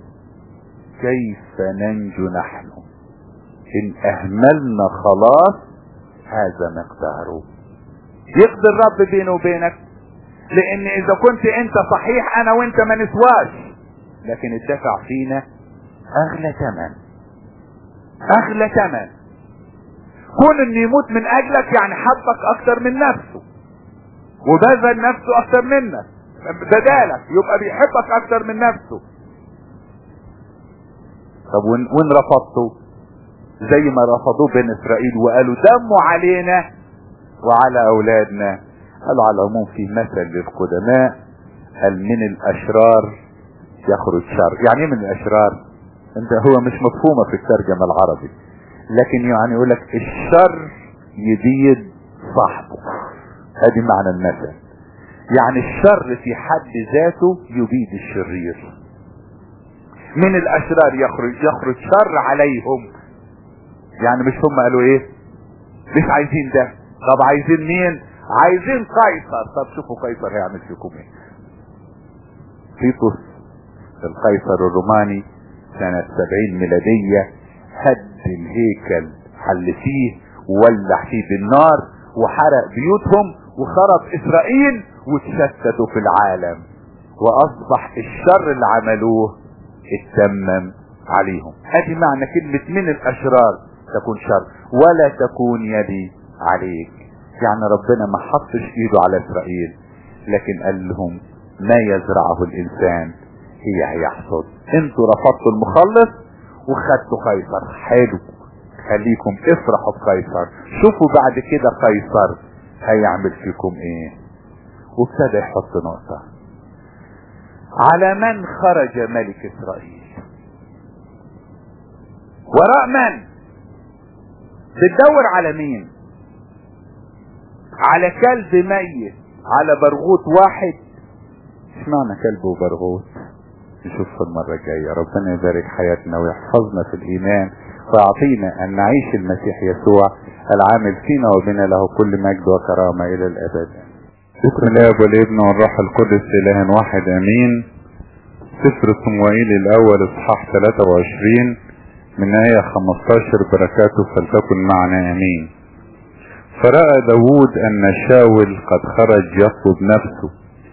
كيف ننجو نحن ان اهملنا خلاص هذا مقداره يقضي الرب بيني وبينك لان اذا كنت انت صحيح انا وانت ما نسواش لكن الدفع فينا اغلى ثمن اغلى ثمن كون انه يموت من اجلك يعني حبك اكتر من نفسه وبذل نفسه اكتر منك بدالك يبقى بيحبك اكتر من نفسه طب وين, وين رفضته زي ما رفضوه بين اسرائيل وقالوا دموا علينا وعلى اولادنا قالوا على العموم في مثل للقدماء قال من الاشرار يخرج شر يعني ايه من الاشرار انت هو مش مفهومة في الترجمة العربي لكن يعني يقول لك الشر يبيد صاحبه هذه معنى المثل يعني الشر في حد ذاته يبيد الشرير من الاشرار يخرج يخرج شر عليهم يعني مش هم قالوا ايه مش عايزين ده طب عايزين مين عايزين قيصر طب شوفوا قيصر هيعمل فيكم ايه تيتوس القيصر الروماني سنة سبعين ميلادية هد الهيكل حل فيه وولع فيه بالنار وحرق بيوتهم وخرب اسرائيل وتشتتوا في العالم واصبح الشر اللي عملوه اتمم عليهم ادي معنى كلمة من الاشرار تكون شر ولا تكون يدي عليك يعني ربنا ما حطش ايده على اسرائيل لكن قال لهم ما يزرعه الانسان هي هيحصد انتوا رفضتوا المخلص وخدتوا قيصر حلو خليكم افرحوا بقيصر شوفوا بعد كده قيصر هيعمل فيكم ايه وابتدى يحط نقطة على من خرج ملك اسرائيل وراء من بتدور على مين على كلب ميت على برغوت واحد اشمعنى كلب وبرغوت نشوف المرة الجاية ربنا يبارك حياتنا ويحفظنا في الإيمان ويعطينا أن نعيش المسيح يسوع العامل فينا وبنا له كل مجد وكرامة إلى الأبد بسم الله والابن والروح القدس إله واحد أمين سفر صموئيل الأول إصحاح 23 من آية 15 بركاته فلتكن معنا أمين فرأى داود أن شاول قد خرج يطلب نفسه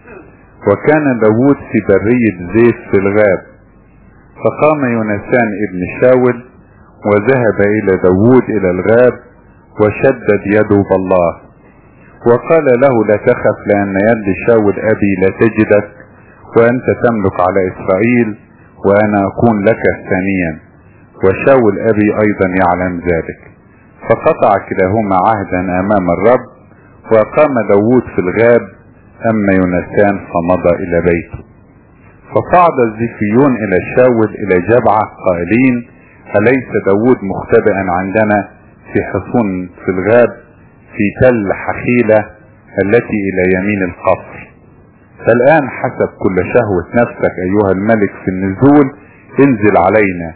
وكان داود في برية زيت في الغاب فقام يونسان ابن شاول وذهب إلى داود إلى الغاب وشدد يده بالله وقال له لا تخف لأن يد شاول أبي لا تجدك وأنت تملك على إسرائيل وأنا أكون لك ثانيا وشاول أبي أيضا يعلم ذلك فقطع كلاهما عهدا أمام الرب وقام داود في الغاب أما يونسان فمضى إلى بيته فصعد الزيفيون إلى شاول إلى جبعة قائلين أليس داود مختبئا عندنا في حصون في الغاب في تل حخيلة التي إلى يمين القصر فالآن حسب كل شهوة نفسك أيها الملك في النزول انزل علينا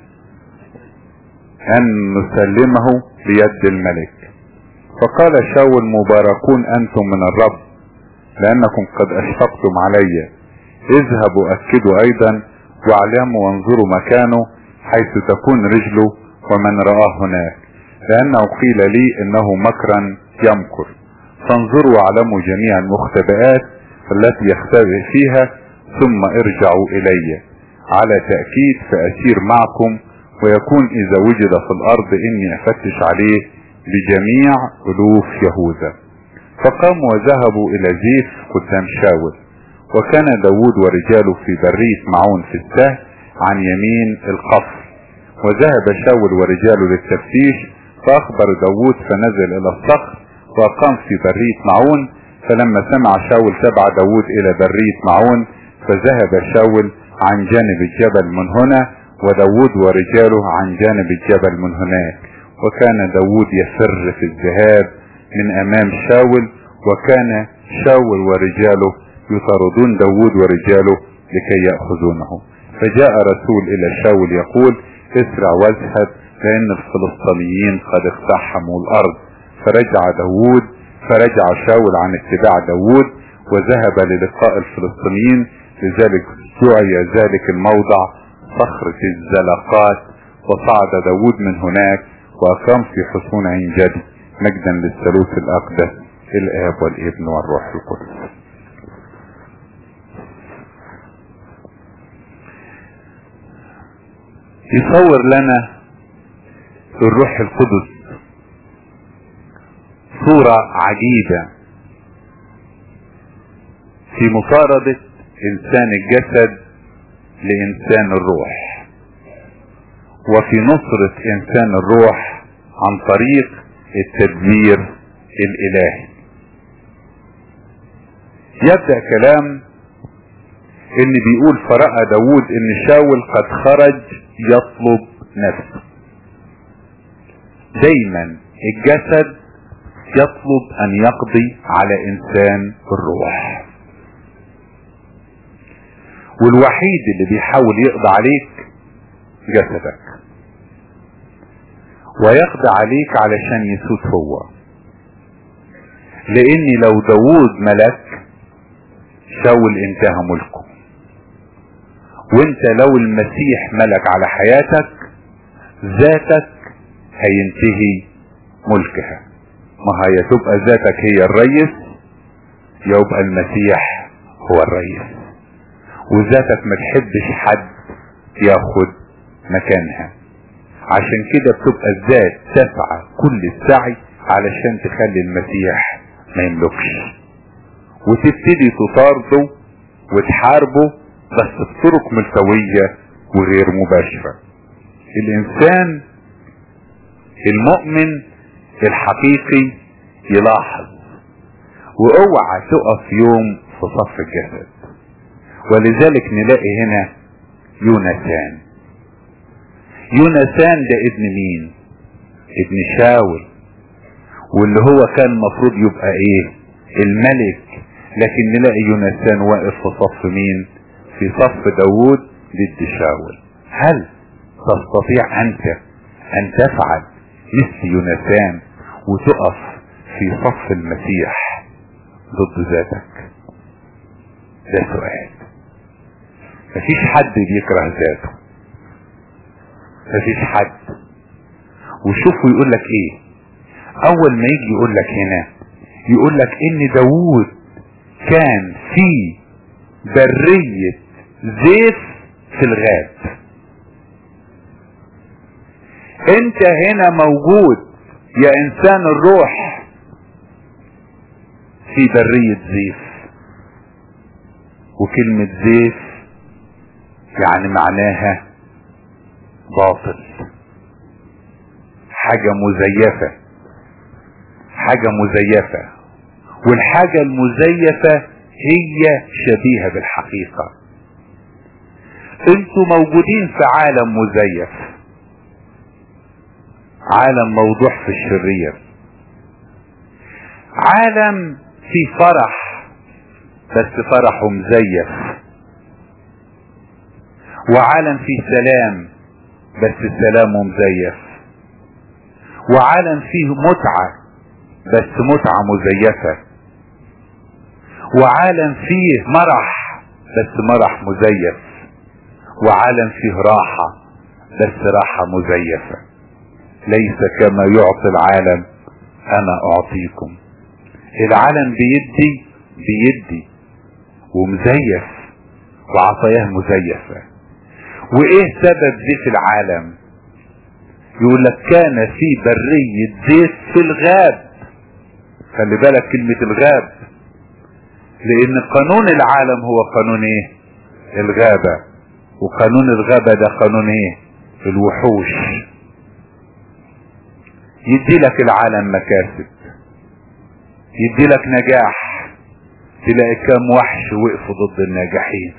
أن نسلمه بيد الملك فقال شاول مباركون أنتم من الرب لأنكم قد أشفقتم علي اذهبوا أكدوا أيضا واعلموا وانظروا مكانه حيث تكون رجله ومن رآه هناك لأنه قيل لي إنه مكرا يمكر فانظروا واعلموا جميع المختبئات التي يختبئ فيها ثم ارجعوا إلي على تأكيد فأسير معكم ويكون إذا وجد في الأرض إني أفتش عليه بجميع ألوف يهوذا فقاموا وذهبوا إلى زيف قدام شاول وكان داود ورجاله في برية معون في السهل عن يمين القصر وذهب شاول ورجاله للتفتيش فأخبر داود فنزل إلى الصخر وأقام في برية معون فلما سمع شاول تبع داود إلى برية معون فذهب شاول عن جانب الجبل من هنا وداود ورجاله عن جانب الجبل من هناك وكان داود يفر في الذهاب من امام شاول وكان شاول ورجاله يطاردون داود ورجاله لكي يأخذونه فجاء رسول الى شاول يقول اسرع واذهب لان الفلسطينيين قد اقتحموا الارض فرجع داود فرجع شاول عن اتباع داود وذهب للقاء الفلسطينيين لذلك دعي ذلك الموضع صخرة الزلقات وصعد داود من هناك وأقام في حصون عين جدي مجدا للثالوث الأقدس الآب والابن والروح القدس يصور لنا الروح القدس صورة عجيبة في مطاردة إنسان الجسد لإنسان الروح وفي نصرة إنسان الروح عن طريق التدبير الإلهي يبدأ كلام اللي بيقول فرأى داود ان شاول قد خرج يطلب نفسه دايما الجسد يطلب ان يقضي على انسان الروح والوحيد اللي بيحاول يقضي عليك جسدك ويقضي عليك علشان يسوس هو لان لو داود ملك شاول انتهى ملكه وانت لو المسيح ملك على حياتك ذاتك هينتهي ملكها ما هي تبقى ذاتك هي الريس يبقى المسيح هو الرئيس وذاتك ما تحبش حد ياخد مكانها عشان كده بتبقى الذات تسعى كل السعي علشان تخلي المسيح ما يملكش وتبتدي تطارده وتحاربه بس بطرق ملتوية وغير مباشرة الانسان المؤمن الحقيقي يلاحظ واوعى تقف يوم في صف الجسد ولذلك نلاقي هنا يونسان يونسان ده ابن مين ابن شاول واللي هو كان مفروض يبقى ايه الملك لكن نلاقي يونسان واقف في صف مين في صف داوود ضد شاول هل تستطيع انت ان تفعل مثل يونسان وتقف في صف المسيح ضد ذاتك ده سؤال مفيش حد بيكره ذاته مفيش حد وشوفوا يقول لك ايه اول ما يجي يقول لك هنا يقول لك ان داوود كان في برية زيف في الغاب انت هنا موجود يا انسان الروح في برية زيف وكلمة زيف يعني معناها باطل حاجة مزيفة حاجة مزيفة والحاجة المزيفة هي شبيهة بالحقيقة انتوا موجودين في عالم مزيف عالم موضوع في الشرير عالم في فرح بس فرحه مزيف وعالم فيه سلام بس سلامه مزيف وعالم فيه متعة بس متعة مزيفة وعالم فيه مرح بس مرح مزيف وعالم فيه راحة بس راحة مزيفة ليس كما يعطي العالم انا اعطيكم العالم بيدي بيدي ومزيف وعطاياه مزيفة وايه سبب زيت العالم يقول لك كان في برية زيت في الغاب خلي بالك كلمة الغاب لان قانون العالم هو قانون ايه الغابة وقانون الغابة ده قانون ايه الوحوش يدي لك العالم مكاسب يدي لك نجاح تلاقي كم وحش وقفوا ضد الناجحين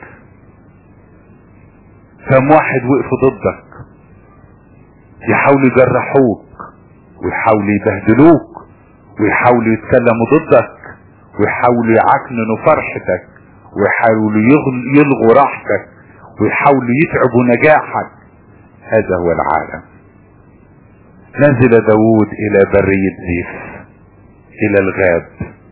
كم واحد وقفوا ضدك يحاولوا يجرحوك ويحاولوا يبهدلوك ويحاولوا يتكلموا ضدك ويحاولوا يعكننوا فرحتك ويحاولوا يلغوا راحتك ويحاولوا يتعبوا نجاحك هذا هو العالم نزل داود الى برية زيف الى الغاب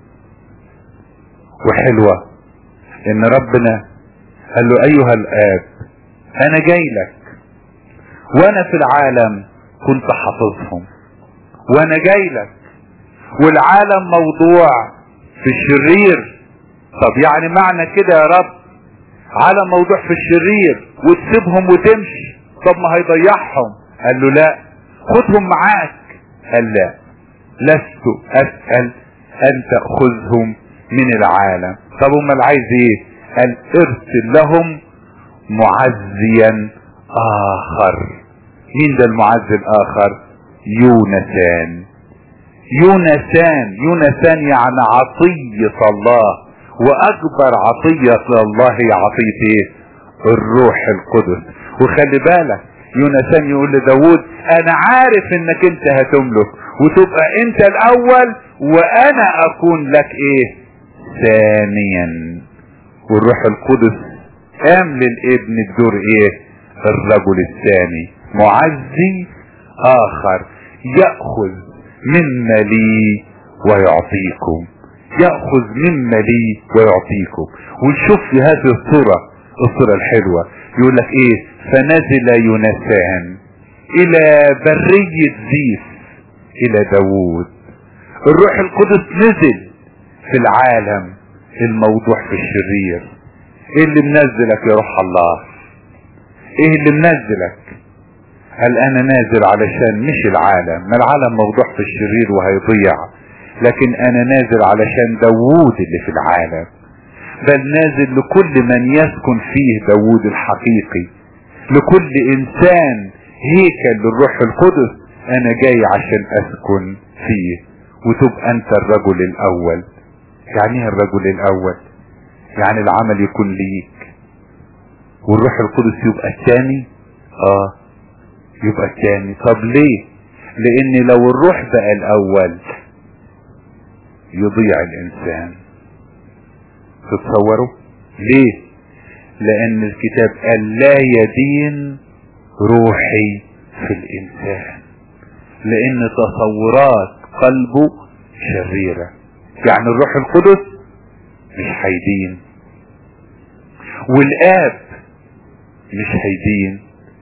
وحلوة ان ربنا قال له ايها الاب انا جاي لك وانا في العالم كنت حافظهم وانا جاي لك والعالم موضوع في الشرير طب يعني معنى كده يا رب عالم موضوع في الشرير وتسيبهم وتمشي طب ما هيضيعهم قال له لا خدهم معاك قال لا لست اسأل ان تأخذهم من العالم طب امال عايز ايه قال ارسل لهم معزيا اخر مين ده المعزي الاخر يونسان يونسان يونسان يعني عطية الله واكبر عطية الله هي عطية ايه الروح القدس وخلي بالك يونسان يقول لداود انا عارف انك انت هتملك وتبقى انت الاول وانا اكون لك ايه ثانيا والروح القدس قام للابن الدور ايه الرجل الثاني معزي اخر يأخذ مما لي ويعطيكم يأخذ مما لي ويعطيكم ونشوف في هذه الصورة الصورة الحلوة يقول لك ايه فنزل يونسان الى برية زيف الى داوود الروح القدس نزل في العالم الموضوع في الشرير ايه اللي منزلك يا روح الله ايه اللي منزلك هل انا نازل علشان مش العالم ما العالم موضوع في الشرير وهيضيع لكن انا نازل علشان داوود اللي في العالم بل نازل لكل من يسكن فيه داوود الحقيقي لكل انسان هيكل للروح القدس انا جاي عشان اسكن فيه وتبقى انت الرجل الاول يعني ايه الرجل الاول يعني العمل يكون ليك والروح القدس يبقى الثاني اه يبقى الثاني طب ليه لان لو الروح بقى الاول يضيع الانسان تتصوروا ليه لان الكتاب قال لا يدين روحي في الانسان لان تصورات قلبه شريرة يعني الروح القدس مش هيدين والاب مش هيدين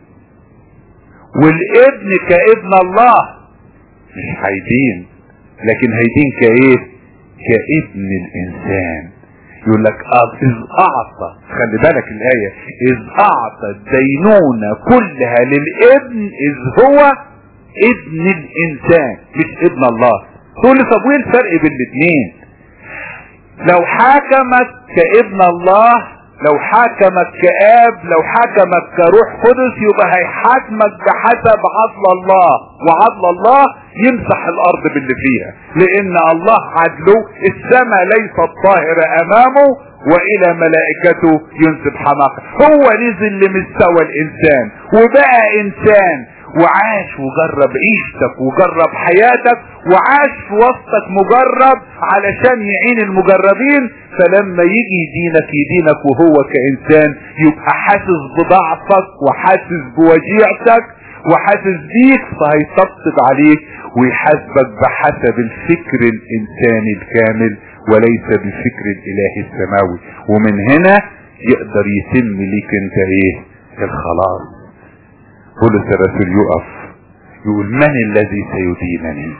والابن كابن الله مش هيدين لكن هيدين كايه كابن الانسان يقول لك اذ اعطى خلي بالك الايه اذ اعطى الدينونه كلها للابن اذ هو ابن الانسان مش ابن الله تقول لي طب وايه الفرق بين الاثنين لو حاكمك كابن الله لو حاكمك كاب لو حاكمك كروح قدس يبقى هيحاكمك بحسب عدل الله وعدل الله يمسح الارض باللي فيها لان الله عدله السماء ليست طاهرة امامه والى ملائكته ينسب حماقة هو نزل لمستوى الانسان وبقى انسان وعاش وجرب عيشتك وجرب حياتك وعاش في وسطك مجرب علشان يعين المجربين فلما يجي يدينك يدينك وهو كإنسان يبقى حاسس بضعفك وحاسس بوجيعتك وحاسس بيك فهيطبطب عليك ويحاسبك بحسب الفكر الإنساني الكامل وليس بالفكر الإلهي السماوي ومن هنا يقدر يتم ليك انت ايه الخلاص بولس الرسول يقف يقول من الذي سيدينني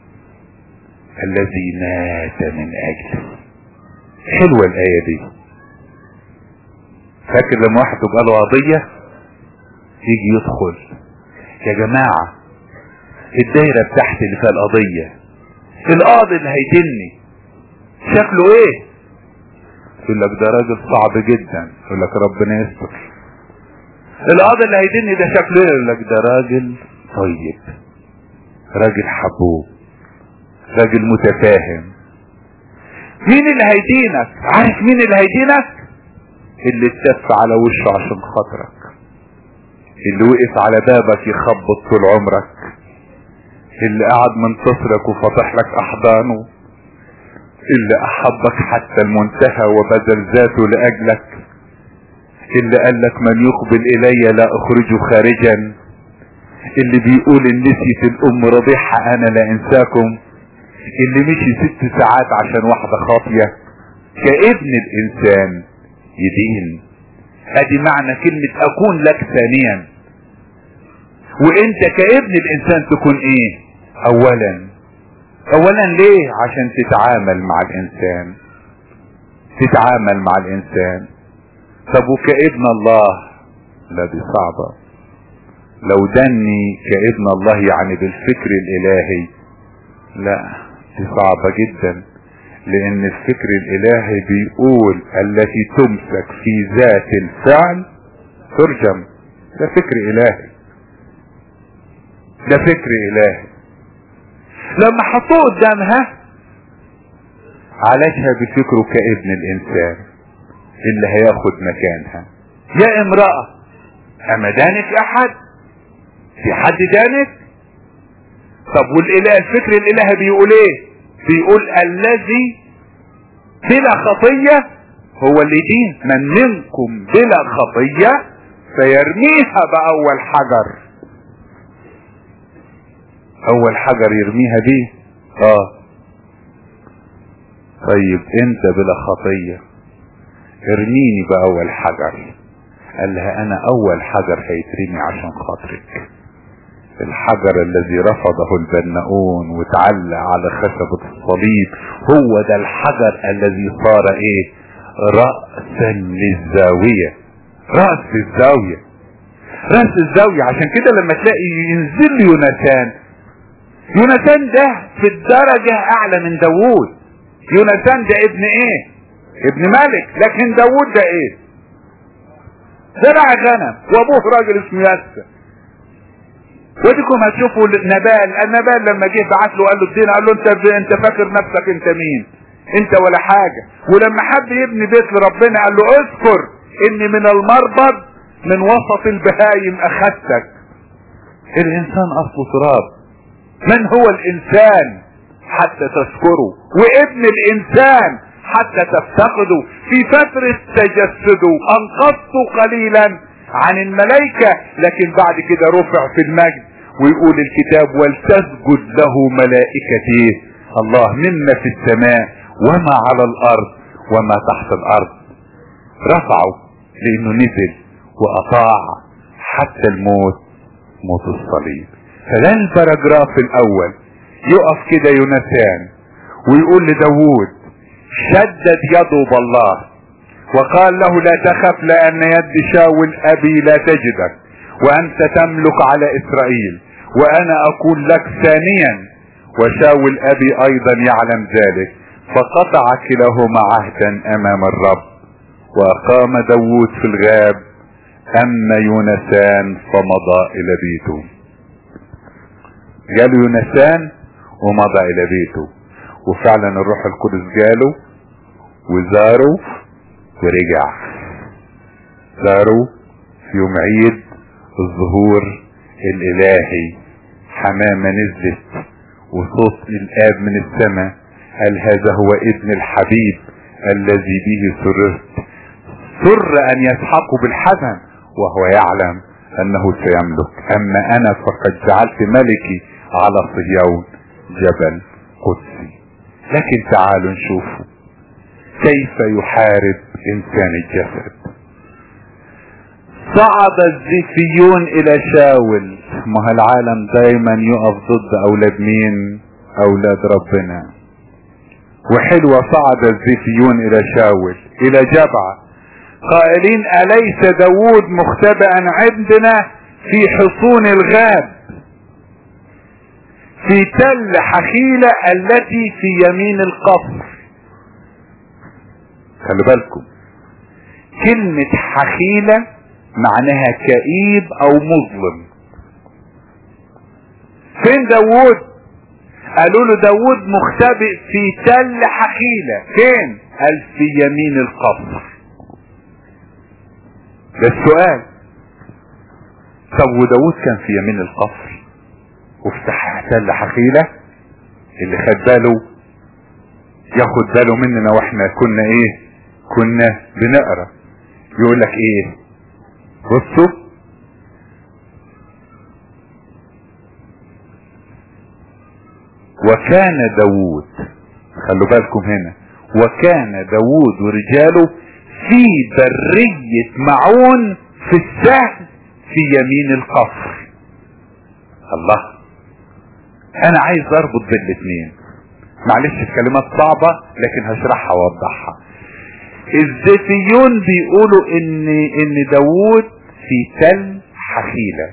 الذي مات من اجلي حلوة الاية دي فاكر لما واحد تبقى له قضية يجي يدخل يا جماعة الدايرة بتاعتي اللي فيها القضية القاضي اللي هيدني شكله ايه يقول لك ده راجل صعب جدا يقول لك ربنا يستر القاضي اللي هيدني ده شكله ايه يقول لك ده راجل طيب راجل حبوب راجل متفاهم مين اللي هيدينك عارف مين اللي هيدينك اللي اتف على وشه عشان خاطرك اللي وقف على بابك يخبط طول عمرك اللي قعد منتصرك وفتح لك احضانه اللي احبك حتى المنتهى وبذل ذاته لاجلك اللي قال لك من يقبل الي لا اخرجه خارجا اللي بيقول ان نسيت الام رضيعها انا لا انساكم اللي مشي ست ساعات عشان واحدة خاطية كابن الانسان يدين ادي معنى كلمة اكون لك ثانيا وانت كابن الانسان تكون ايه اولا اولا ليه عشان تتعامل مع الانسان تتعامل مع الانسان طب وكابن الله لا دي صعبة لو دني كابن الله يعني بالفكر الالهي لا دي صعبة جدا لان الفكر الالهي بيقول التي تمسك في ذات الفعل ترجم ده فكر الهي ده فكر الهي لما حطوه قدامها عالجها بفكره كابن الانسان اللي هياخد مكانها يا امرأة اما دانك احد في حد دانك طب والاله الفكر الالهي بيقول ايه بيقول الذي بلا خطية هو اللي دين من منكم بلا خطية فيرميها بأول حجر أول حجر يرميها بيه اه طيب انت بلا خطية ارميني بأول حجر قال لها انا اول حجر هيترمي عشان خاطرك الحجر الذي رفضه البناؤون وتعلق على خشبة الصليب هو ده الحجر الذي صار ايه رأسا للزاوية رأس الزاوية رأس الزاوية عشان كده لما تلاقي ينزل يوناتان يوناتان ده في الدرجة اعلى من داوود يوناتان ده ابن ايه ابن ملك لكن داوود ده ايه زرع غنم وابوه راجل اسمه ياسر وديكم هتشوفوا نبال النبال لما جه بعت له قال له الدين قال له انت انت فاكر نفسك انت مين انت ولا حاجة ولما حب يبني بيت لربنا قال له اذكر اني من المربض من وسط البهايم اخذتك الانسان اصله تراب من هو الانسان حتى تذكره وابن الانسان حتى تفتقده في فترة تجسده انقذته قليلا عن الملائكة لكن بعد كده رفع في المجد ويقول الكتاب ولتسجد له ملائكته الله مما في السماء وما على الارض وما تحت الارض رفعوا لانه نزل واطاع حتى الموت موت الصليب فده البراجراف الاول يقف كده يونسان ويقول لداوود شدد يده بالله وقال له لا تخف لان يد شاول ابي لا تجدك وانت تملك على اسرائيل وانا اكون لك ثانيا وشاول ابي ايضا يعلم ذلك فقطع كلاهما عهدا امام الرب واقام داود في الغاب اما يونسان فمضى الى بيته جاله يونسان ومضى الى بيته وفعلا الروح القدس جاله وزاره ورجع زاره في يوم عيد الظهور الالهي حمامة نزلت وصوت الاب من السماء قال هذا هو ابن الحبيب الذي به سررت سر ان يسحقه بالحزن وهو يعلم انه سيملك اما انا فقد جعلت ملكي على صهيون جبل قدسي لكن تعالوا نشوف كيف يحارب انسان الجسد صعد الزيفيون الى شاول ما العالم دايما يقف ضد اولاد مين اولاد ربنا وحلوة صعد الزيفيون الى شاول الى جبعة قائلين اليس داود مختبئا عندنا في حصون الغاب في تل حخيلة التي في يمين القصر خلوا بالكم كلمة حخيلة معناها كئيب او مظلم فين داوود قالوا له داوود مختبئ في تل حخيلة فين قال في يمين القصر ده السؤال طب وداوود كان في يمين القصر وافتح تل حخيلة اللي خد باله ياخد باله مننا واحنا كنا ايه كنا بنقرا يقول لك ايه بصوا وكان داوود خلوا بالكم هنا وكان داوود ورجاله في برية معون في السهل في يمين القصر الله انا عايز اربط بين الاثنين معلش الكلمات صعبة لكن هشرحها واوضحها الزيتيون بيقولوا ان ان داوود في تل حخيلة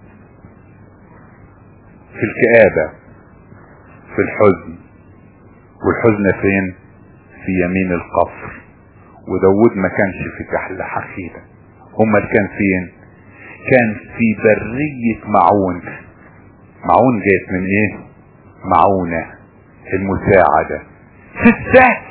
في الكآبة في الحزن والحزن فين في يمين القصر وداود ما كانش في تحل حخيلة امال كان فين كان في برية معون معون جايت من ايه معونة المساعدة في السهل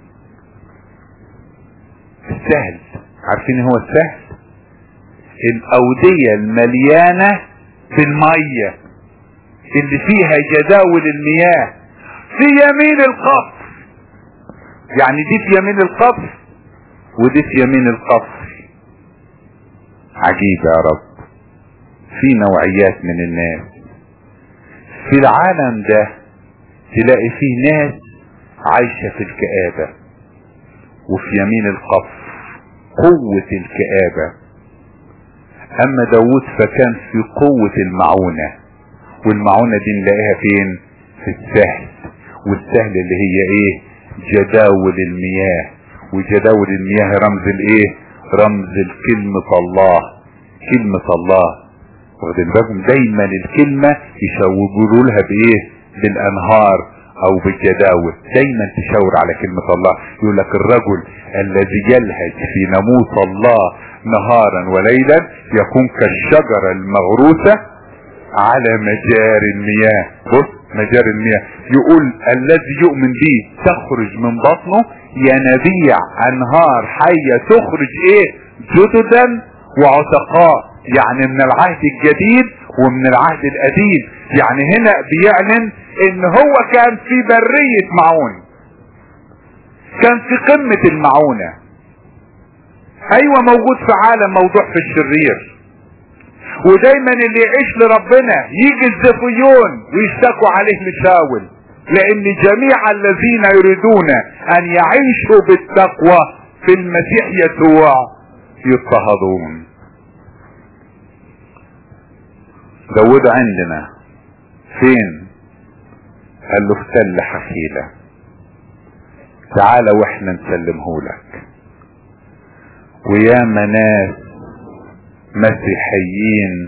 السهل عارفين هو السهل الاودية المليانة بالمية اللي فيها جداول المياه في يمين القصر يعني دي في يمين القصر ودي في يمين القصر عجيب يا رب في نوعيات من الناس في العالم ده تلاقي فيه ناس عايشة في الكآبة وفي يمين القصر قوة الكآبة اما داود فكان في قوة المعونة والمعونة دي نلاقيها فين في السهل والسهل اللي هي ايه جداول المياه وجداول المياه رمز الايه رمز الكلمة الله كلمة الله واخدين بالكم دايما الكلمة يشاوروا لها بايه بالانهار او بالجداول دايما تشاور على كلمة الله يقول لك الرجل الذي يلهج في ناموس الله نهارا وليلا يكون كالشجرة المغروسة على مجاري المياه بص مجاري المياه يقول الذي يؤمن به تخرج من بطنه ينابيع انهار حية تخرج ايه جددا وعتقاء يعني من العهد الجديد ومن العهد القديم يعني هنا بيعلن ان هو كان في برية معون كان في قمة المعونة ايوه موجود في عالم موضوع في الشرير ودايما اللي يعيش لربنا يجي الزفيون ويشتكوا عليه لشاول لان جميع الذين يريدون ان يعيشوا بالتقوى في المسيح يسوع يضطهدون داود عندنا فين قال له في تل حكيلة تعالى واحنا نسلمه لك ويا ناس مسيحيين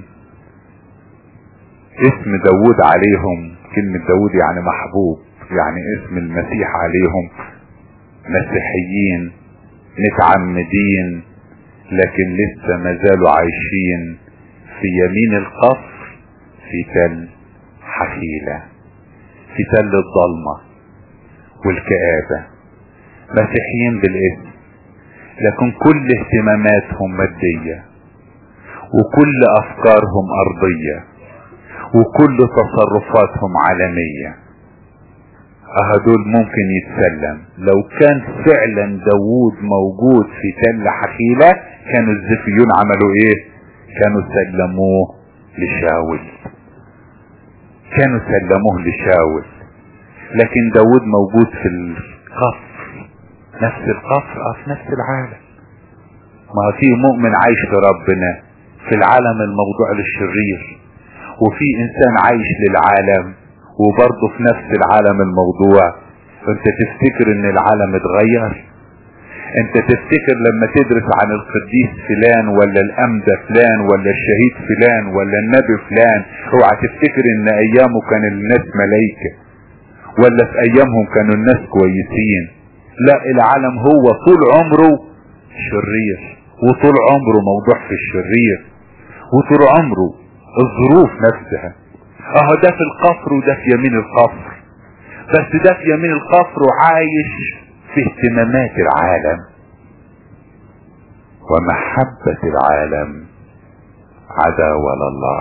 اسم داود عليهم كلمة داود يعني محبوب يعني اسم المسيح عليهم مسيحيين متعمدين لكن لسه ما زالوا عايشين في يمين القصر في تل حكيلة في تل الظلمة والكآبة مسيحيين بالاسم لكن كل اهتماماتهم مادية وكل افكارهم ارضية وكل تصرفاتهم عالمية هدول ممكن يتسلم لو كان فعلا داوود موجود في تل حكيلة كانوا الزفيون عملوا ايه كانوا سلموه لشاول كانوا سلموه لشاول لكن داود موجود في القصر نفس القصر اه في نفس العالم ما في مؤمن عايش في ربنا في العالم الموضوع للشرير وفي انسان عايش للعالم وبرضه في نفس العالم الموضوع انت تفتكر ان العالم اتغير انت تفتكر لما تدرس عن القديس فلان ولا الامدى فلان ولا الشهيد فلان ولا النبي فلان اوعى تفتكر ان ايامه كان الناس ملايكة ولا في ايامهم كانوا الناس كويسين لا العالم هو طول عمره شرير وطول عمره موضوع في الشرير وطول عمره الظروف نفسها اهو ده في القصر وده في يمين القصر بس ده في يمين القصر وعايش في اهتمامات العالم ومحبة العالم عداوة لله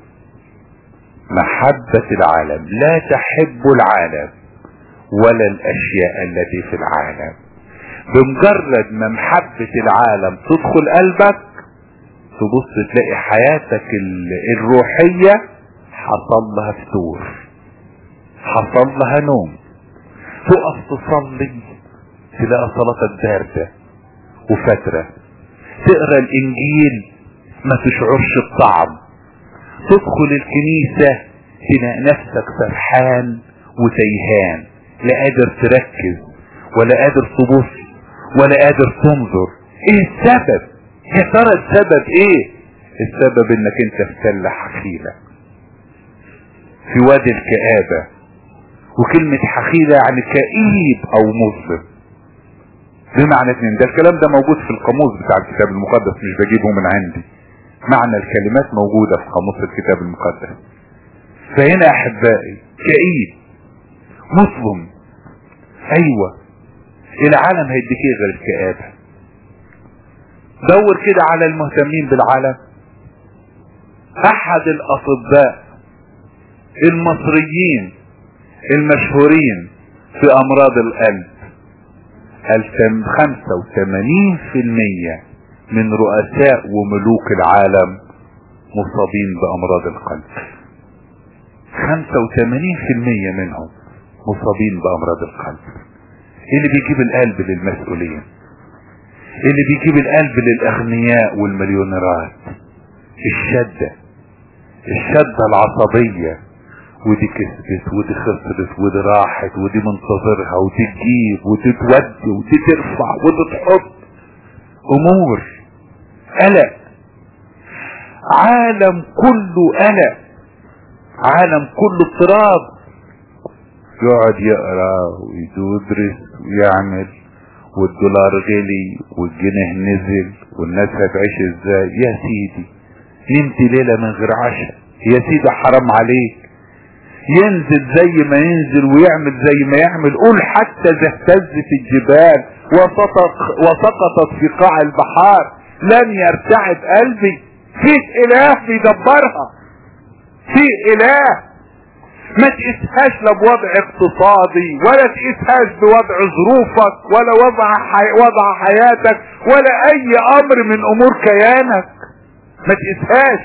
محبة العالم لا تحب العالم ولا الاشياء التي في العالم بمجرد ما محبة العالم تدخل قلبك تبص تلاقي حياتك الروحية حصل لها فتور حصل لها نوم تقف تصلي تلاقي صلاتك باردة وفترة تقرا الانجيل ما تشعرش بطعم تدخل الكنيسة تلاقي نفسك سرحان وتيهان لا قادر تركز ولا قادر تبص ولا قادر تنظر ايه السبب يا ترى السبب ايه السبب انك انت في تل حخيلة في وادي الكآبة وكلمة حخيلة يعني كئيب او مظلم بمعنى اتنين ده الكلام ده موجود في القاموس بتاع الكتاب المقدس مش بجيبه من عندي معنى الكلمات موجودة في قاموس الكتاب المقدس فهنا احبائي كئيب مظلم ايوه العالم هيديك ايه غير الكآبة دور كده على المهتمين بالعالم احد الاطباء المصريين المشهورين في امراض القلب قال 85% من رؤساء وملوك العالم مصابين بامراض القلب 85% منهم مصابين بامراض القلب اللي بيجيب القلب للمسؤولين اللي بيجيب القلب للاغنياء والمليونيرات الشدة الشدة العصبية ودي كسبت ودي خسرت ودي راحت ودي منتظرها ودي تجيب ودي تودي ودي ترفع ودي تحط امور قلق عالم كله قلق عالم كله اضطراب يقعد يقرا ويدرس ويعمل والدولار غلي والجنيه نزل والناس هتعيش ازاي يا سيدي نمت ليلة من غير عشاء يا سيدي حرام عليك ينزل زي ما ينزل ويعمل زي ما يعمل قول حتى اذا اهتزت الجبال وسقط وسقطت في قاع البحار لن يرتعد قلبي في اله بيدبرها في اله ما تقيسهاش لا بوضع اقتصادي ولا تقيسهاش بوضع ظروفك ولا وضع حي... وضع حياتك ولا اي امر من امور كيانك ما تقيسهاش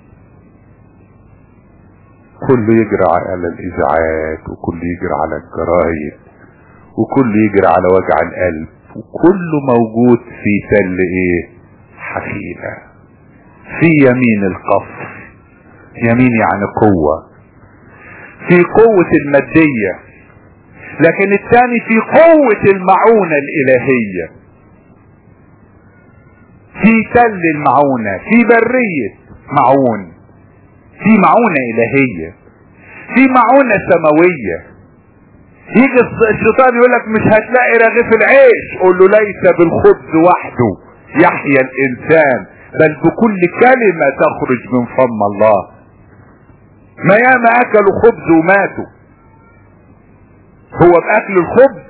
كله يجري على الاذاعات وكله يجري على الجرايد وكله يجري على وجع القلب وكله موجود في تل ايه حفيلة في يمين القصر يمين يعني قوة في قوة المادية لكن الثاني في قوة المعونة الالهية في تل المعونة في برية معون في معونة الهية في معونة سماوية يجي الشيطان يقول لك مش هتلاقي رغيف العيش قول له ليس بالخبز وحده يحيا الانسان بل بكل كلمة تخرج من فم الله ما ياما اكلوا خبز وماتوا هو باكل الخبز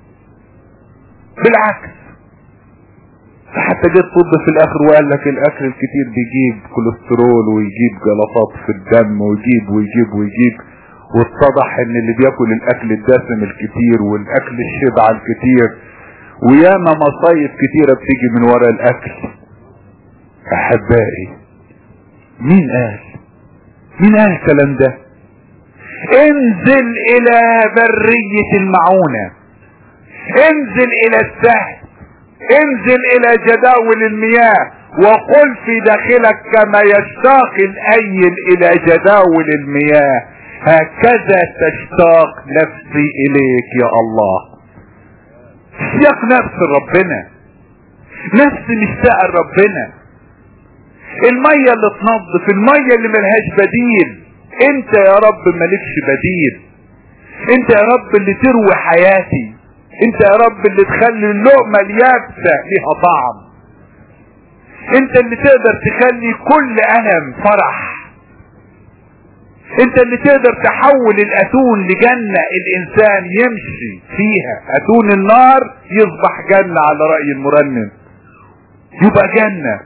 بالعكس حتى جه الطب في الاخر وقال لك الاكل الكتير بيجيب كوليسترول ويجيب جلطات في الدم ويجيب ويجيب ويجيب واتضح ان اللي بياكل الاكل الدسم الكتير والاكل الشبع الكتير وياما مصايب كتيرة بتيجي من وراء الاكل احبائي مين قال مين قال الكلام ده انزل الى برية المعونة انزل الى السهل انزل الى جداول المياه وقل في داخلك كما يشتاق الايل الى جداول المياه هكذا تشتاق نفسي اليك يا الله اشتياق نفس ربنا نفسي مشتاق ربنا المية اللي تنظف المية اللي ملهاش بديل انت يا رب مالكش بديل انت يا رب اللي تروي حياتي انت يا رب اللي تخلي اللقمة اليابسة ليها طعم انت اللي تقدر تخلي كل الم فرح انت اللي تقدر تحول الاتون لجنة الانسان يمشي فيها اتون النار يصبح جنة على رأي المرنم يبقى جنة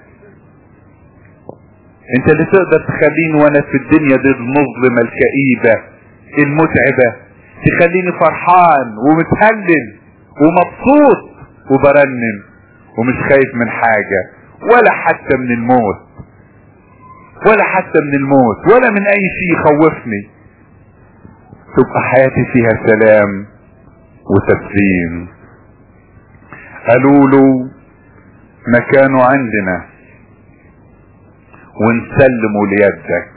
انت اللي تقدر تخليني وانا في الدنيا دي المظلمة الكئيبة المتعبة تخليني فرحان ومتهلل ومبسوط وبرنم ومش خايف من حاجة ولا حتى من الموت ولا حتى من الموت ولا من اي شيء يخوفني تبقى حياتي فيها سلام وتسليم قالوا له مكانه عندنا ونسلمه ليدك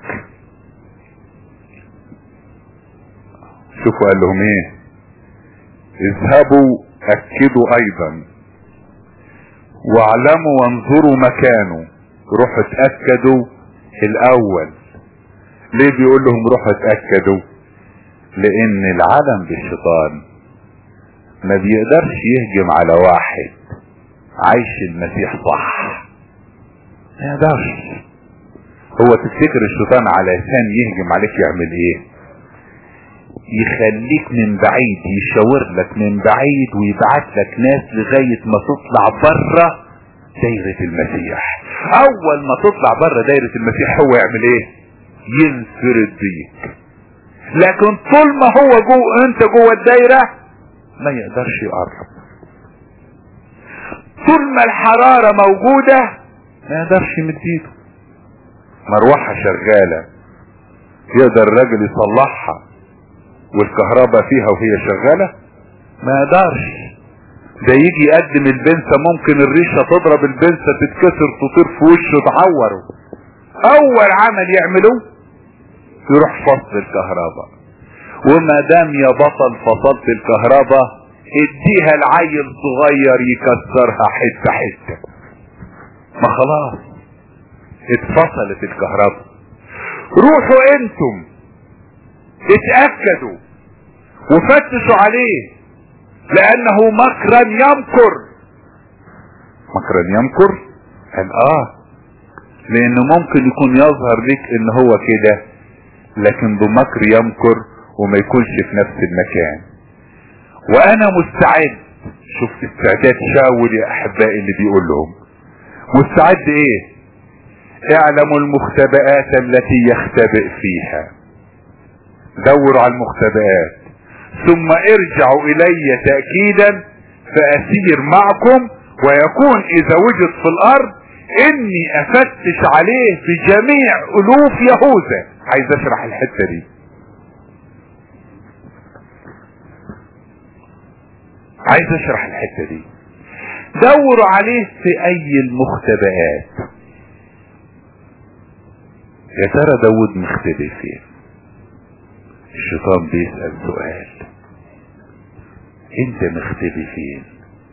شوفوا قال لهم ايه اذهبوا اكدوا ايضا واعلموا وانظروا مكانه روحوا اتأكدوا الاول ليه بيقول لهم روحوا اتأكدوا لان العالم بالشيطان ما بيقدرش يهجم على واحد عايش المسيح صح ما يقدرش هو تفتكر الشيطان علشان يهجم عليك يعمل ايه يخليك من بعيد يشاور لك من بعيد ويبعت لك ناس لغاية ما تطلع بره دايرة المسيح اول ما تطلع بره دايرة المسيح هو يعمل ايه ينفرد بيك لكن طول ما هو جوه انت جوه الدايرة ما يقدرش يقرب طول ما الحرارة موجودة ما يقدرش يمد ايده مروحة شغالة يقدر الراجل يصلحها والكهرباء فيها وهي شغالة ما يقدرش ده يجي يقدم البنسة ممكن الريشة تضرب البنسة تتكسر تطير في وشه تعوره اول عمل يعملوه يروح فصل الكهرباء وما دام يا بطل فصلت الكهرباء اديها العيل صغير يكسرها حته حته ما خلاص اتفصلت الكهرباء روحوا انتم اتأكدوا وفتشوا عليه لانه مكرا يمكر مكرا يمكر قال اه لانه ممكن يكون يظهر لك ان هو كده لكن بمكر يمكر وما يكونش في نفس المكان وانا مستعد شوف استعداد شاول يا احبائي اللي بيقول لهم مستعد ايه اعلموا المختبئات التي يختبئ فيها دوروا على المختبئات ثم ارجعوا الي تأكيدا فاسير معكم ويكون اذا وجد في الارض اني افتش عليه في جميع الوف يهوذا عايز اشرح الحتة دي عايز اشرح الحتة دي دوروا عليه في اي المختبئات يا ترى داود مختبئ فين الشيطان بيسأل سؤال انت مختبئ فين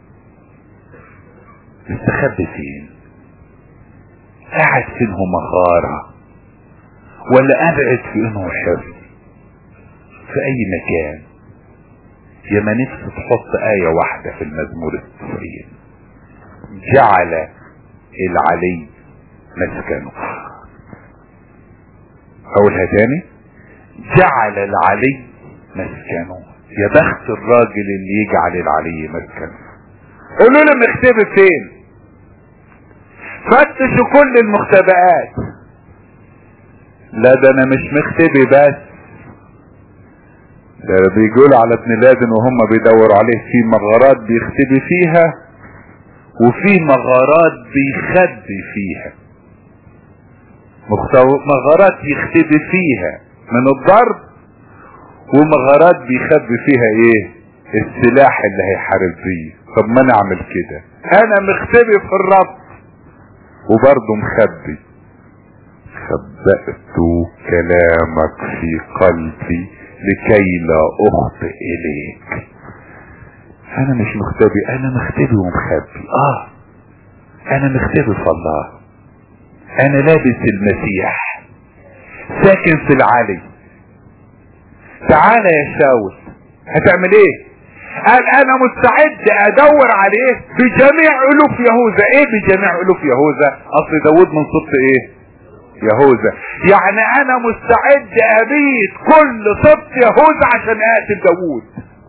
مستخبي فين قاعد فين هو مغارة ولا قاعد في انه حفظ في اي مكان يا ما نفسي تحط آية واحدة في المزمور التسعين جعل العلي مسكنه اقولها تاني جعل العلي مسكنه يا بخت الراجل اللي يجعل العلي مسكنه قولوا له مختبئ فين فتشوا كل المختبئات لا ده انا مش مختبئ بس ده بيقولوا على ابن لادن وهم بيدوروا عليه في مغارات بيختبي فيها وفي مغارات بيخبي فيها مغارات يختبي فيها من الضرب ومغارات بيخبي فيها ايه السلاح اللي هيحارب بيه طب ما انا اعمل كده انا مختبي في الرب وبرضه مخبي خبأت كلامك في قلبي لكي لا اخطئ اليك انا مش مختبي انا مختبي ومخبي اه انا مختبي في الله انا لابس المسيح ساكن في العلي تعالى يا شاول هتعمل ايه قال انا مستعد ادور عليه بجميع الوف يهوذا ايه بجميع الوف يهوذا اصل داود من صبت ايه يهوذا يعني انا مستعد ابيت كل صبت يهوذا عشان اقتل داود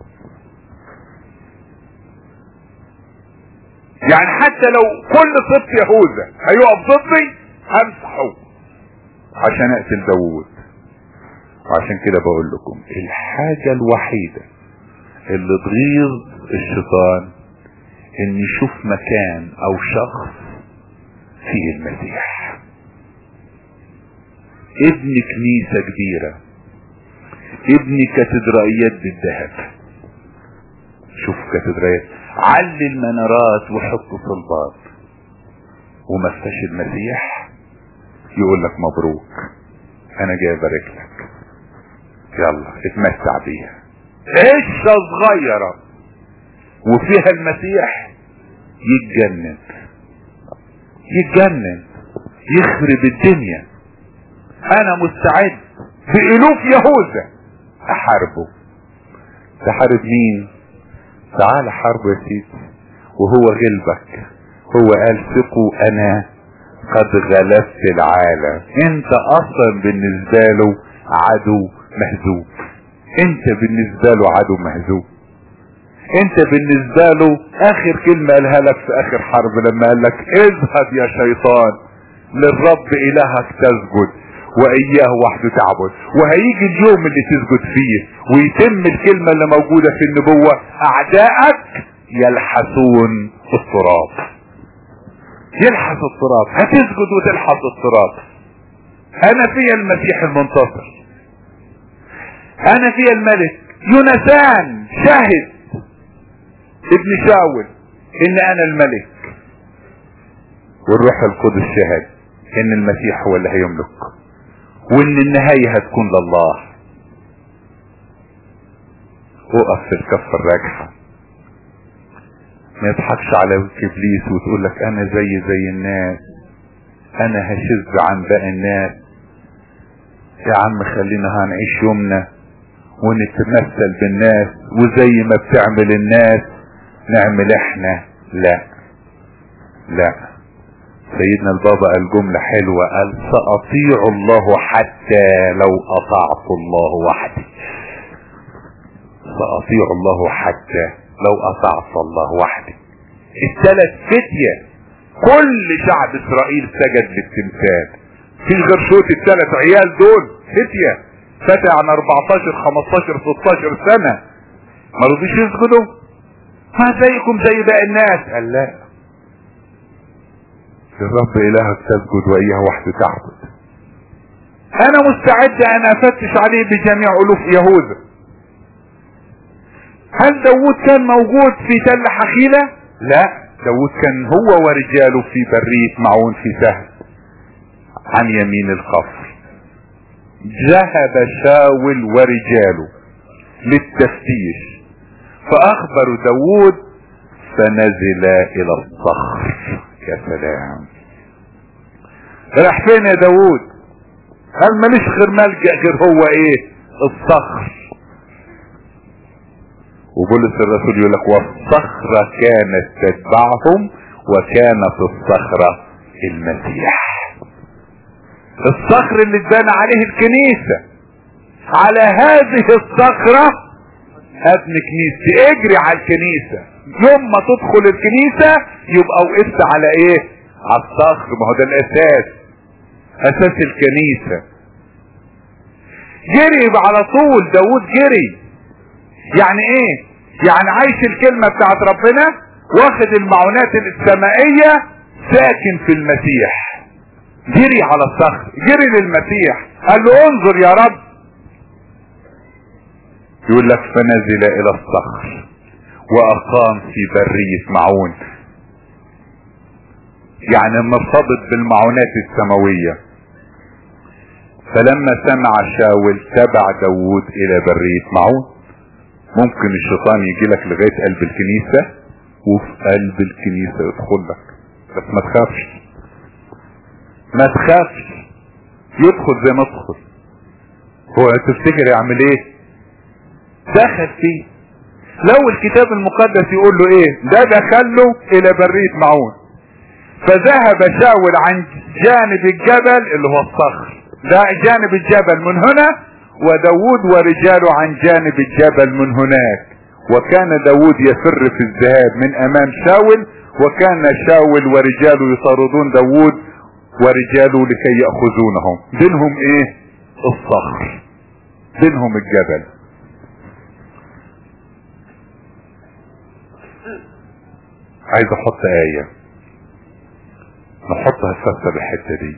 يعني حتى لو كل صبت يهوذا هيقف ضدي همسحه عشان اقتل داود وعشان كده بقول لكم الحاجة الوحيدة اللي تغيظ الشيطان ان يشوف مكان او شخص فيه المسيح ابن كنيسة كبيرة ابن كاتدرائيات بالذهب شوف كاتدرائيات علي المنارات وحط صلبات وما فيش المسيح يقول لك مبروك انا جاي ابارك لك يلا اتمتع بيها عشة صغيرة وفيها المسيح يتجنن يتجنن يخرب الدنيا انا مستعد بألوف يهوذا احاربه تحارب مين تعال حاربه يا سيدي وهو غلبك هو قال ثقوا انا قد غلبت العالم انت اصلا بالنسبة له عدو مهزوم انت بالنسبة له عدو مهزوم انت بالنسبة له اخر كلمة قالها لك في اخر حرب لما قال لك اذهب يا شيطان للرب الهك تسجد واياه وحده تعبد وهيجي اليوم اللي تسجد فيه ويتم الكلمة اللي موجودة في النبوة اعدائك يلحسون التراب يلحس التراب هتسجد وتلحس التراب انا في المسيح المنتصر انا في الملك يونسان شاهد ابن شاول ان انا الملك والروح القدس شهد ان المسيح هو اللي هيملك وان النهاية هتكون لله وقف في الكفة الراجحة ما يضحكش على ابليس وتقول لك انا زي زي الناس انا هشذ عن باقي الناس يا عم خلينا هنعيش يومنا ونتمثل بالناس وزي ما بتعمل الناس نعمل احنا لا لا سيدنا البابا قال جملة حلوة قال سأطيع الله حتى لو أطعت الله وحدي سأطيع الله حتى لو أطعت الله وحدي الثلاث فتية كل شعب إسرائيل سجد للتمثال في غير شوت الثلاث عيال دول فتية فتى عن 14 15 16 سنة ما رضيش يسجدوا ما زيكم زي باقي الناس قال لا الرب الهك تسجد واياه وحده تعبد انا مستعد ان افتش عليه بجميع الوف يهوذا هل داود كان موجود في تل حخيلة لا داود كان هو ورجاله في برية معون في سهل عن يمين القفر ذهب شاول ورجاله للتفتيش فاخبروا داود فنزل الى الصخر يا سلام راح فين يا داود قال ماليش غير ملجأ غير هو ايه الصخر وبولس الرسول يقول لك والصخرة كانت تتبعهم وكانت الصخرة المسيح الصخر اللي اتبنى عليه الكنيسة على هذه الصخرة ابن كنيسة اجري على الكنيسة يوم ما تدخل الكنيسة يبقى وقفت على ايه على الصخر ما هو ده الاساس اساس الكنيسة جري على طول داود جري يعني ايه يعني عايش الكلمة بتاعت ربنا واخد المعونات السمائية ساكن في المسيح جري على الصخر جري للمسيح قال له انظر يا رب يقول لك فنزل الى الصخر واقام في برية معون يعني مرتبط بالمعونات السماوية فلما سمع شاول تبع داود الى برية معون ممكن الشيطان يجي لك لغاية قلب الكنيسة وفي قلب الكنيسة يدخل لك بس ما تخافش ما تخافش يدخل زي ما تدخل هو تفتكر يعمل ايه دخل فيه لو الكتاب المقدس يقول له ايه ده دخل له الى برية معون فذهب شاول عن جانب الجبل اللي هو الصخر ده جانب الجبل من هنا وداود ورجاله عن جانب الجبل من هناك وكان داود يفر في الذهاب من امام شاول وكان شاول ورجاله يطاردون داود ورجاله لكي يأخذونهم بينهم ايه الصخر بينهم الجبل عايز احط اية نحطها فاسة بالحتة دي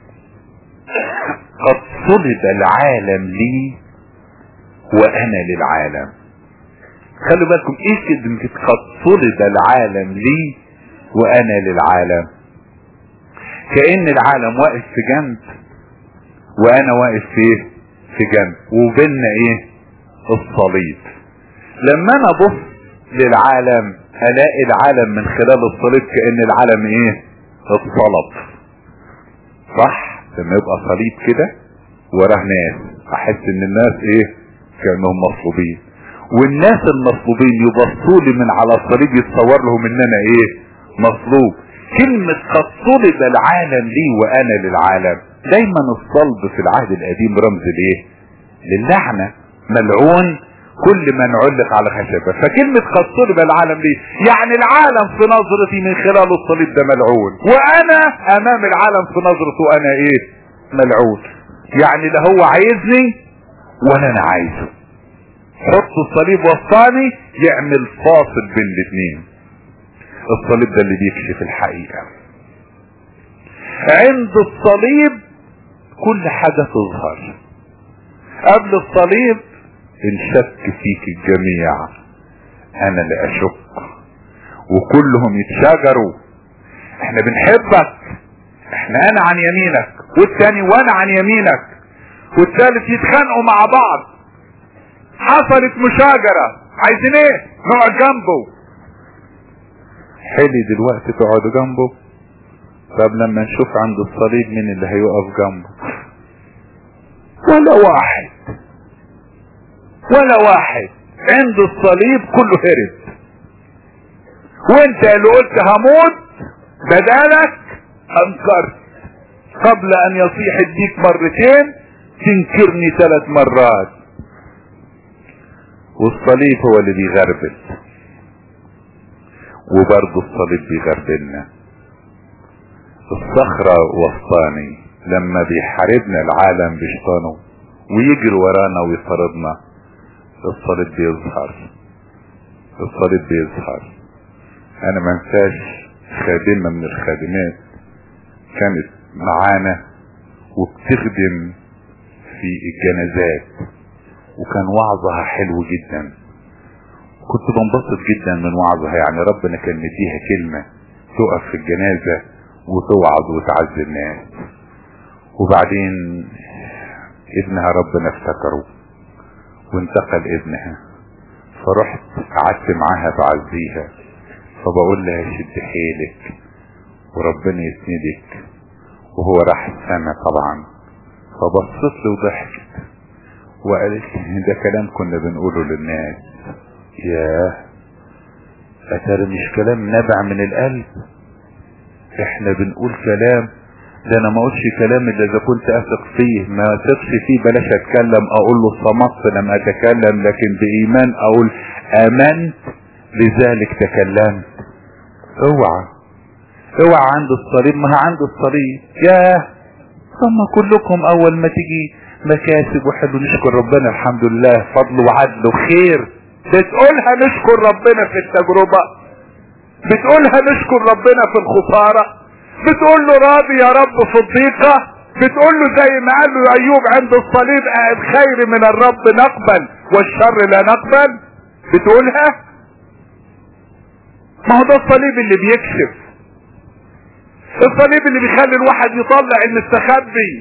قد صلب العالم لي وانا للعالم خلوا بالكم ايه كده قد صلب العالم لي وانا للعالم كأن العالم واقف في جنب وانا واقف فيه في جنب وبيننا ايه الصليب لما انا ابص للعالم الاقي العالم من خلال الصليب كأن العالم ايه اتصلب صح لما يبقى صليب كده وراه ناس احس ان الناس ايه كانهم مصلوبين والناس المصلوبين يبصوا لي من على الصليب يتصور لهم ان انا ايه مصلوب كلمة قد صلب العالم لي وانا للعالم دايما الصلب في العهد القديم رمز لايه للعنة ملعون كل من علق على خشبة فكلمة قد صلب العالم لي يعني العالم في نظرتي من خلال الصليب ده ملعون وانا امام العالم في نظرته انا ايه ملعون يعني لا هو عايزني ولا انا عايزه حط الصليب وسطاني يعمل فاصل بين الاثنين الصليب ده اللي بيكشف الحقيقة عند الصليب كل حاجة تظهر قبل الصليب انشك فيك الجميع انا اللي اشك وكلهم يتشاجروا احنا بنحبك احنا انا عن يمينك والتاني وانا عن يمينك والثالث يتخانقوا مع بعض حصلت مشاجرة عايزين ايه نقعد جنبه حلي دلوقتي تقعدوا جنبه طب لما نشوف عند الصليب مين اللي هيقف جنبه ولا واحد ولا واحد عند الصليب كله هرب وانت اللي قلت هموت بدالك انكرت قبل ان يصيح الديك مرتين تنكرني ثلاث مرات والصليب هو اللي بيغربل وبرضه الصليب بيغربلنا الصخرة وسطاني لما بيحاربنا العالم بشطانه ويجري ورانا ويطاردنا الصليب بيظهر الصليب بيظهر انا ما انساش خادمة من الخادمات كانت معانا وبتخدم في الجنازات وكان وعظها حلو جدا كنت بنبسط جدا من وعظها يعني ربنا كان مديها كلمة تقف في الجنازة وتوعظ وتعزي الناس وبعدين ابنها ربنا افتكره وانتقل ابنها فرحت قعدت معاها بعزيها فبقول لها شد حيلك وربنا يسندك وهو راح السما طبعا فبصت له وضحكت وقالت لي ده كلام كنا بنقوله للناس ياه اتاري مش كلام نبع من القلب احنا بنقول كلام ده انا ما اقولش كلام الا اذا كنت اثق فيه ما اثقش فيه بلاش اتكلم اقول له صمت لم اتكلم لكن بايمان اقول امنت لذلك تكلمت اوعى اوعى عند الصليب ما عند الصليب ياه ثم كلكم اول ما تيجي مكاسب وحلو نشكر ربنا الحمد لله فضل وعدل وخير بتقولها نشكر ربنا في التجربة بتقولها نشكر ربنا في الخسارة بتقول له راضي يا رب في الضيقة بتقول له زي ما قال له ايوب عند الصليب الخير من الرب نقبل والشر لا نقبل بتقولها ما هو ده الصليب اللي بيكشف الصليب اللي بيخلي الواحد يطلع المستخبي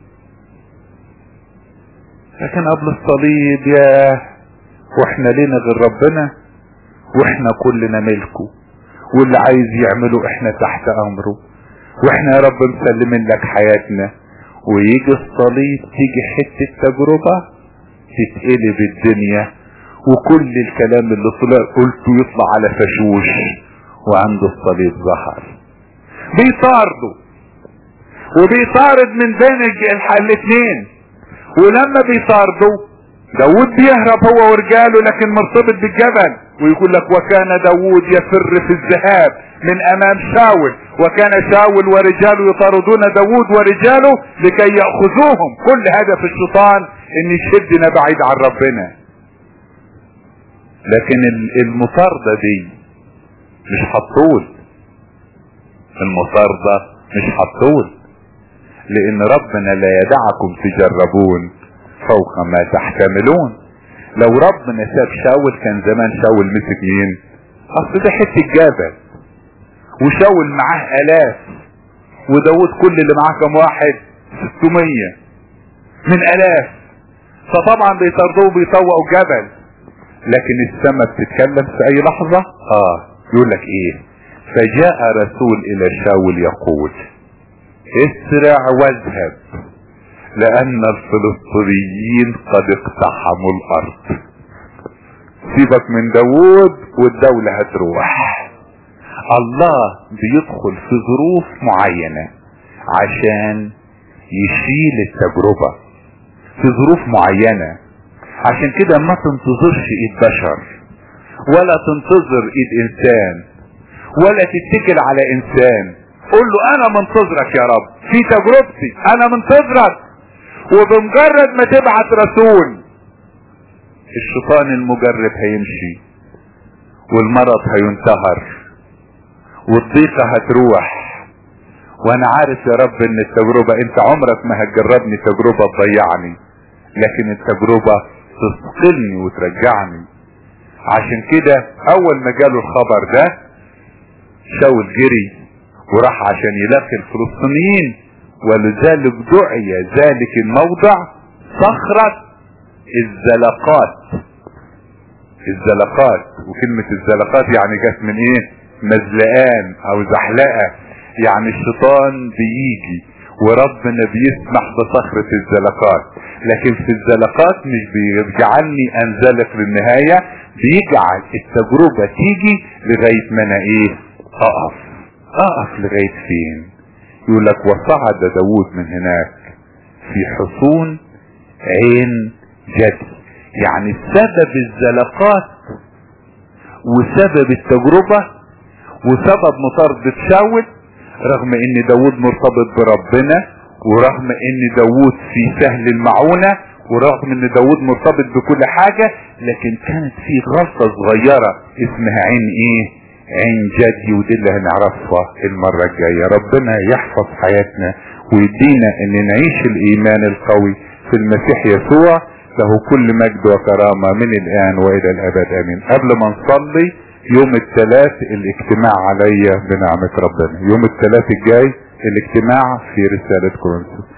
لكن قبل الصليب يا واحنا لينا غير ربنا واحنا كلنا ملكه واللي عايز يعمله احنا تحت امره واحنا يا رب مسلمين لك حياتنا ويجي الصليب تيجي حتة تجربة تتقلب الدنيا وكل الكلام اللي طلع قلته يطلع على فشوش وعند الصليب ظهر بيطاردوا وبيطارد من بين الاثنين ولما بيطاردوا داود بيهرب هو ورجاله لكن مرتبط بالجبل ويقول لك وكان داود يفر في الذهاب من امام شاول وكان شاول ورجاله يطاردون داود ورجاله لكي يأخذوهم كل هدف الشيطان ان يشدنا بعيد عن ربنا لكن المطاردة دي مش هتطول المطاردة مش هتطول لان ربنا لا يدعكم تجربون فوق ما تحتملون لو ربنا ساب شاول كان زمان شاول مسك مين اصل ده حته جبل وشاول معاه الاف وداود كل اللي معاه كم واحد 600 من الاف فطبعا بيطردوه بيطوقوا جبل لكن السماء بتتكلم في اي لحظة اه يقول لك ايه فجاء رسول الى شاول يقول اسرع واذهب لان الفلسطينيين قد اقتحموا الارض سيبك من داوود والدولة هتروح الله بيدخل في ظروف معينة عشان يشيل التجربة في ظروف معينة عشان كده ما تنتظرش ايد بشر ولا تنتظر ايد انسان ولا تتكل على انسان قول له انا منتظرك يا رب في تجربتي انا منتظرك وبمجرد ما تبعت رسول الشيطان المجرب هيمشي والمرض هينتهر والضيقة هتروح وانا عارف يا رب ان التجربة انت عمرك ما هتجربني تجربة تضيعني لكن التجربة تثقلني وترجعني عشان كده اول ما جاله الخبر ده شاول جري وراح عشان يلاقي الفلسطينيين ولذلك دعي ذلك الموضع صخرة الزلقات الزلقات وكلمة الزلقات يعني جت من ايه مزلقان او زحلقة يعني الشيطان بيجي وربنا بيسمح بصخرة الزلقات لكن في الزلقات مش بيجعلني انزلق للنهاية بيجعل التجربة تيجي لغاية ما انا ايه اقف اقف لغاية فين يقول لك وصعد داود من هناك في حصون عين جدي يعني سبب الزلقات وسبب التجربة وسبب مطاردة شاول رغم ان داود مرتبط بربنا ورغم ان داود في سهل المعونة ورغم ان داود مرتبط بكل حاجة لكن كانت في غلطة صغيرة اسمها عين ايه عين جدي ودي اللي هنعرفها المرة الجاية ربنا يحفظ حياتنا ويدينا ان نعيش الايمان القوي في المسيح يسوع له كل مجد وكرامة من الان والى الابد امين قبل ما نصلي يوم الثلاث الاجتماع عليا بنعمة ربنا يوم الثلاث الجاي الاجتماع في رسالة كورنثوس